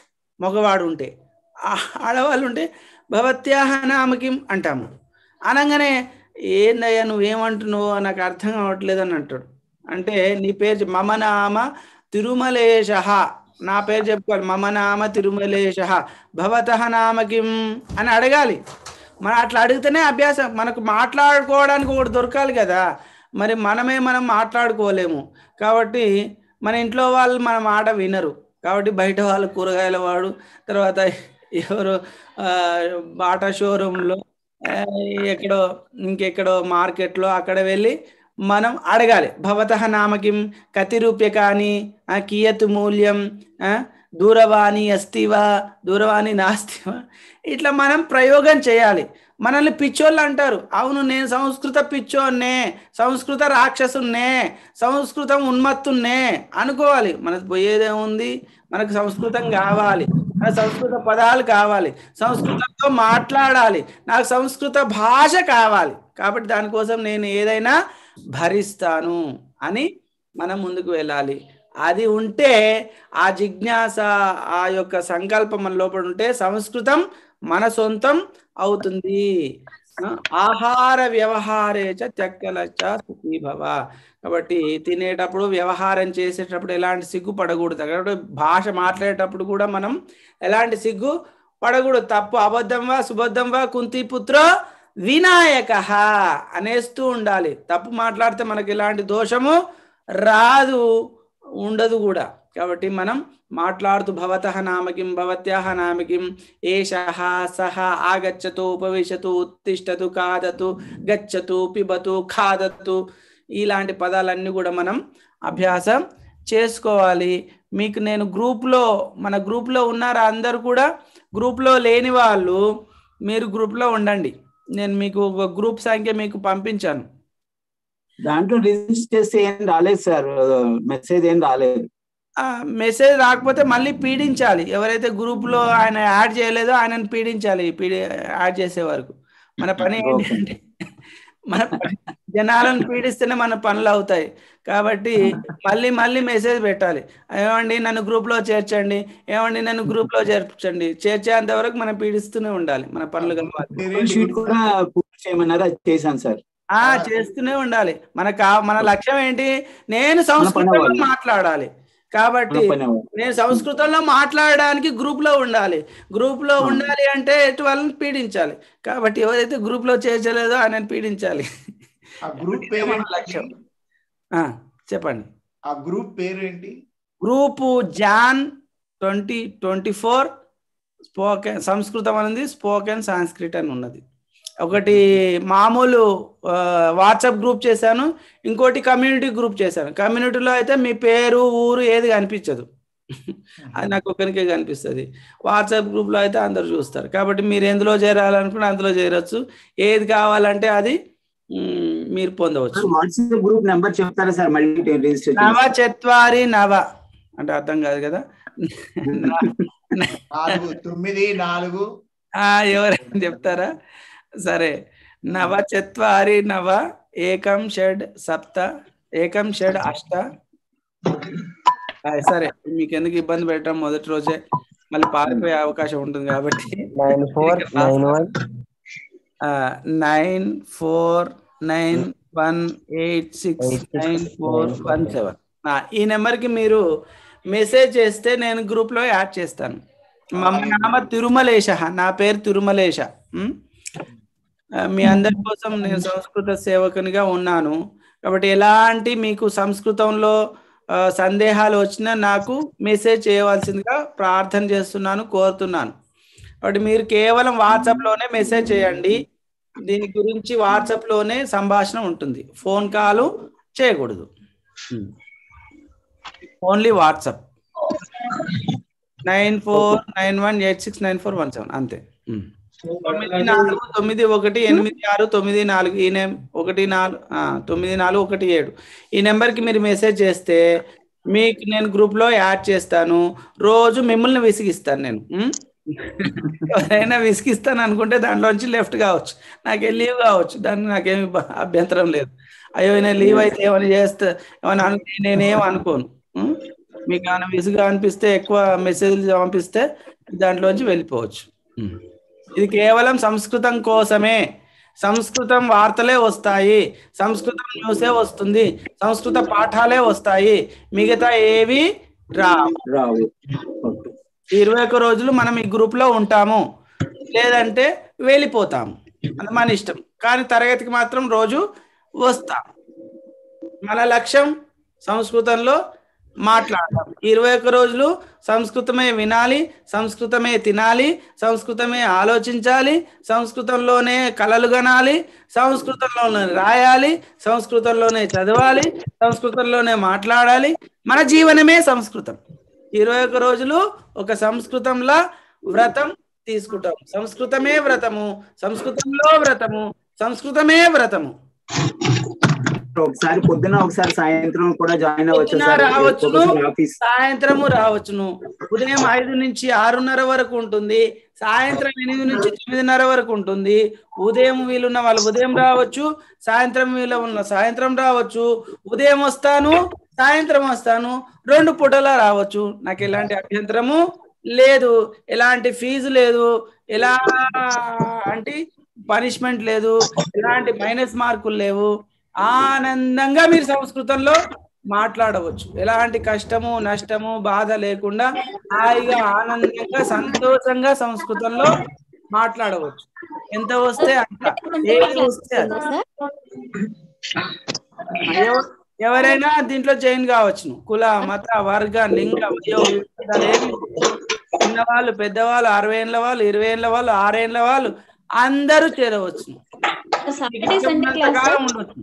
మగవాడు ఉంటే ఆ- ఆడవాళ్ళు ఉంటే భవత్యాహ నామకిం అంటాము అనగానే ఏందయ్యా నువ్వేమంటున్నావు నాకు అర్థం కావట్లేదు అని అంటాడు అంటే నీ పేరు చెప్- మమ నామ తిరుమలేశ నా పేరు చెప్పుకోవాలి మమ నామ తిరుమలేశ భవతః నామకిం అని అడగాలి మనం అట్లా అడిగితేనే అభ్యాసం మనకు మాట్లాడుకోవడానికి ఒకటి దొరకాలి కదా మరి మనమే మనం మాట్లాడుకోలేము కాబట్టి మన ఇంట్లో వాళ్ళు మన మాట వినరు కాబట్టి బయట వాళ్ళు కూరగాయల వాడు తర్వాత ఎవరు ఆ, బాటా షోరూంలో ఆ, ఎక్కడో ఇంకెక్కడో మార్కెట్లో అక్కడ వెళ్ళి మనం అడగాలి భవతః నామకిం కతి రూప్యకాని ఆ, కియత్ మూల్యం ఆ, దూరవాణి అస్తివా దూరవాణి నాస్తివా ఇట్లా మనం ప్రయోగం చేయాలి మనల్ని పిచ్చోళ్ళు అంటారు అవును నేను సంస్కృత పిచ్చోన్నే సంస్కృత రాక్షసున్నే సంస్కృతం ఉన్మత్తున్నే అనుకోవాలి మనకు పోయేదేముంది మనకు సంస్కృతం కావాలి మన సంస్కృత పదాలు కావాలి సంస్కృతంతో మాట్లాడాలి నాకు సంస్కృత భాష కావాలి కాబట్టి దానికోసం నేను ఏదైనా భరిస్తాను అని మనం ముందుకు వెళ్ళాలి అది ఉంటే ఆ జిజ్ఞాస ఆ యొక్క సంకల్పం మన లోపల ఉంటే సంస్కృతం మన సొంతం అవుతుంది ఆ, ఆహార వ్యవహారే చ త్యక్కలచ్చ సుఖీ భవ కాబట్టి తినేటప్పుడు వ్యవహారం చేసేటప్పుడు ఎలాంటి సిగ్గు పడకూడదు కాబట్టి భాష మాట్లాడేటప్పుడు కూడా మనం ఎలాంటి సిగ్గు పడకూడదు తప్పు అబద్ధం వా సుబద్ధం వా కుంతి పుత్రో వినాయక అనేస్తూ ఉండాలి తప్పు మాట్లాడితే మనకి ఎలాంటి దోషము రాదు ఉండదు కూడా కాబట్టి మనం మాట్లాడుతూ భవతః నామకిం భవత్యాహ నామకిం ఏషః సహ ఆగచ్చతు ఉపవిశతు ఉత్తిష్టతు ఖాదతు గచ్చతు పిబతు ఖాదతు ఇలాంటి పదాలన్నీ కూడా మనం అభ్యాసం చేసుకోవాలి మీకు నేను గ్రూప్లో మన గ్రూప్లో ఉన్నారా అందరు కూడా గ్రూప్లో లేని వాళ్ళు మీరు గ్రూప్లో ఉండండి నేను మీకు ఒక గ్రూప్ సంఖ్య మీకు పంపించాను దాంట్లో రిజిస్టర్ చేస్తే ఏం రాలేదు సార్ మెసేజ్ ఏం రాలేదు ఆ, మెసేజ్ రాకపోతే మళ్ళీ పీడించాలి ఎవరైతే గ్రూప్లో ఆయన యాడ్ చేయలేదో ఆయనను పీడించాలి పీడి యాడ్ చేసే వరకు మన పని ఏంటంటే మన పని జనాలను పీడిస్తేనే మన పనులు అవుతాయి కాబట్టి మళ్ళీ మళ్ళీ మెసేజ్ పెట్టాలి ఏమండి నన్ను గ్రూప్లో చేర్చండి ఏమండి నన్ను గ్రూప్లో చేర్చండి చేర్చేంత వరకు మనం పీడిస్తూనే ఉండాలి మన పనులు కావాలి షీట్ కూడా పూర్తి చేయమన్నారు అది చేశాను సార్ ఆ చేస్తూనే ఉండాలి మన కా మన లక్ష్యం ఏంటి నేను సంస్కృతంలో అవ్వాలి. మాట్లాడాలి కాబట్టి మన పని అవ్వాలి. నేను సంస్కృతంలో మాట్లాడడానికి గ్రూప్ లో ఉండాలి గ్రూప్ లో ఉండాలి అంటే ఎటు వాళ్ళని పీడించాలి కాబట్టి ఎవరైతే గ్రూప్ లో చేర్చలేదో ఆయన పీడించాలి ఆ గ్రూప్ పేరు మన లక్ష్యం ఆ, చెప్పండి ఆ గ్రూప్ పేరు ఏంటి group Jan twenty twenty four spoken సంస్కృతం అనేది స్పోకెన్ సాంస్క్రిట్ అని ఉన్నది ఒకటి మామూలు ఆ, వాట్సాప్ గ్రూప్ చేశాను ఇంకోటి కమ్యూనిటీ గ్రూప్ చేశాను కమ్యూనిటీలో అయితే మీ పేరు ఊరు ఏది కనిపించదు అది నాకు ఒక్కరికే కనిపిస్తుంది వాట్సాప్ గ్రూప్లో అయితే అందరు చూస్తారు కాబట్టి మీరు ఎందులో చేరాలనుకుంటే అందులో చేరొచ్చు ఏది కావాలంటే అది మ్, మీరు పొందవచ్చు వాట్సాప్ గ్రూప్ నెంబర్ చెప్తారా సార్ మళ్ళీ రిజిస్టర్ నవ చత్వారి నవ అంటే అర్థం కాదు కదా నాలుగు తొమ్మిది నాలుగు ఆ, ఎవరైనా చెప్తారా సరే నవ చత్వారి నవ ఏకం షడ్ సప్త ఏకం షడ్ అష్ట ఆ, సరే మీకు ఎందుకు ఇబ్బంది పెట్టడం మొదటి రోజే మళ్ళీ పారిపోయే అవకాశం ఉంటుంది కాబట్టి nine four nine one nine four nine one eight six nine four one seven ఈ నెంబర్కి మీరు మెసేజ్ చేస్తే నేను గ్రూప్లో యాడ్ చేస్తాను మమ నామ తిరుమలేశ నా పేరు తిరుమలేశ ఉమ్? ఆ, మీ అందరి కోసం నేను సంస్కృత సేవకునిగా ఉన్నాను కాబట్టి ఎలాంటి మీకు సంస్కృతంలో ఆ, సందేహాలు వచ్చినా నాకు మెసేజ్ చేయవలసిందిగా ప్రార్థన చేస్తున్నాను కోరుతున్నాను కాబట్టి మీరు కేవలం వాట్సాప్లోనే మెసేజ్ చేయండి దీని గురించి వాట్సాప్లోనే సంభాషణ ఉంటుంది ఫోన్ కాల్ చేయకూడదు only WhatsApp nine four nine one eight six nine four one seven అంతే ఉమ్. తొమ్మిది నాలుగు తొమ్మిది ఒకటి ఎనిమిది ఆరు తొమ్మిది నాలుగు ఈ నెం ఒకటి నాలుగు ఆ, తొమ్మిది నాలుగు ఒకటి ఏడు ఈ నెంబర్కి మీరు మెసేజ్ చేస్తే మీకు నేను గ్రూప్లో యాడ్ చేస్తాను రోజు మిమ్మల్ని విసిగిస్తాను నేను ఉమ్? ఎవరైనా విసిగిస్తాను అనుకుంటే దాంట్లోంచి లెఫ్ట్ కావచ్చు నాకే లీవ్ కావచ్చు దానికి నాకేమి బ- అభ్యంతరం లేదు అయ్యో నేను లీవ్ అయితే ఏమైనా చేస్తే ఏమైనా అను నేనేం అనుకోను ఉమ్? మీకు ఏమైనా విసుగా అనిపిస్తే ఎక్కువ మెసేజ్లు పంపిస్తే దాంట్లోంచి వెళ్ళిపోవచ్చు ఉమ్. ఇది కేవలం సంస్కృతం కోసమే సంస్కృతం వార్తలే వస్తాయి సంస్కృతం న్యూసే వస్తుంది సంస్కృత పాఠాలే వస్తాయి మిగతా ఏవి రావు రావు ఈ ఇరవై ఒక్క రోజులు మనం ఈ గ్రూప్ లో ఉంటాము లేదంటే వెళ్ళిపోతాము అది మన ఇష్టం కానీ తరగతికి మాత్రం రోజు వస్తాం మన లక్ష్యం సంస్కృతంలో మాట్లాడడం ఈ ఇరవై ఒక్క రోజులు సంస్కృతమే వినాలి సంస్కృతమే తినాలి సంస్కృతమే ఆలోచించాలి సంస్కృతంలోనే కలలు గనాలి సంస్కృతంలోనే రాయాలి సంస్కృతంలోనే చదవాలి సంస్కృతంలోనే మాట్లాడాలి మన జీవనమే సంస్కృతం ఇరవై ఒక్క రోజులు ఒక సంస్కృతంలా వ్రతం తీసుకుంటాం సంస్కృతమే వ్రతము సంస్కృతంలో వ్రతము సంస్కృతమే వ్రతము ఒకసారి పొద్దున ఒకసారి సాయంత్రం కూడా జాయిన్ అవ్వచ్చు పొద్దున సార్ రావచ్చును ఒక్కొక్కసారి ఆఫీస్ సాయంత్రము రావచ్చును ఉదయం ఐదు నుంచి ఆరున్నర వరకు ఉంటుంది సాయంత్రం ఎనిమిది నుంచి తొమ్మిదిన్నర వరకు ఉంటుంది ఉదయం వీలున్న వాళ్ళు ఉదయం రావచ్చు సాయంత్రం వీలు ఉన్న సాయంత్రం రావచ్చు ఉదయం వస్తాను సాయంత్రం వస్తాను రెండు పూటలా రావచ్చు నాకు ఎలాంటి అభ్యంతరము లేదు ఎలాంటి ఫీజు లేదు ఎలాంటి పనిష్మెంట్ లేదు ఎలాంటి మైనస్ మార్కులు లేవు ఆనందంగా మీరు సంస్కృతంలో మాట్లాడవచ్చు ఎలాంటి కష్టము నష్టము బాధ లేకుండా హాయిగా ఆనందంగా సంతోషంగా సంస్కృతంలో మాట్లాడవచ్చు ఎంత వస్తే అంత ఏది వస్తే అది. ఎవ- ఎవరైనా దీంట్లో జాయిన్ కావచ్చును కుల మత వర్గ లింగ వయో విభేదాలు ఏమీ లేవు. చిన్నవాళ్ళు పెద్దవాళ్ళు అరవై ఏళ్ళ వాళ్ళు ఇరవై ఏళ్ళ వాళ్ళు ఆరేళ్ళ వాళ్ళు అందరూ చేరవచ్చును మీకు ఇష్టమున్నంతకాలం ఉండొచ్చు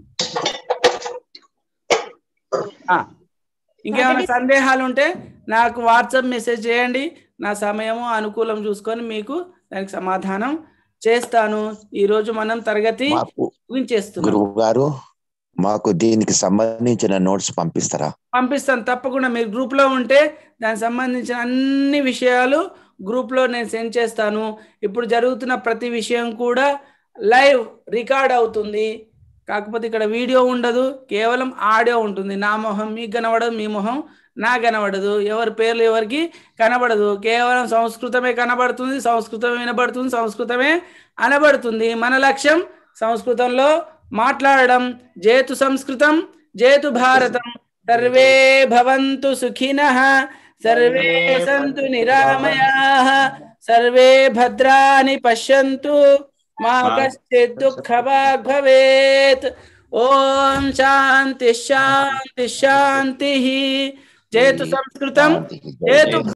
ఆ, ఇంకేమైనా సందేహాలు ఉంటే నాకు వాట్సాప్ మెసేజ్ చేయండి నా సమయము అనుకూలం చూసుకొని మీకు దానికి సమాధానం చేస్తాను ఈ రోజు మనం తరగతి మాకు ముగించేస్తున్నాం గురువు గారు మాకు దీనికి సంబంధించిన నోట్స్ పంపిస్తారా పంపిస్తాను తప్పకుండా మీరు గ్రూప్లో ఉంటే దానికి సంబంధించిన అన్ని విషయాలు గ్రూప్లో నేను సెండ్ చేస్తాను ఇప్పుడు జరుగుతున్న ప్రతి విషయం కూడా లైవ్ రికార్డ్ అవుతుంది కాకపోతే ఇక్కడ వీడియో ఉండదు కేవలం ఆడియో ఉంటుంది నా మొహం మీకు కనబడదు మీ మొహం నా కనబడదు ఎవరి పేర్లు ఎవరికి కనబడదు కేవలం సంస్కృతమే కనబడుతుంది సంస్కృతం వినబడుతుంది సంస్కృతమే అనబడుతుంది మన లక్ష్యం సంస్కృతంలో మాట్లాడడం జేతు సంస్కృతం జేతు భారతం సర్వే భవంతు సుఖినః సర్వే సంతు నిరామయాః సర్వే భద్రాని పశ్యంతు మా కశ్చిత్ దుఃఖభాగ్ భవేత్ ఓం శాంతి శాంతి శాంతి జేతు సంస్కృతం జేతు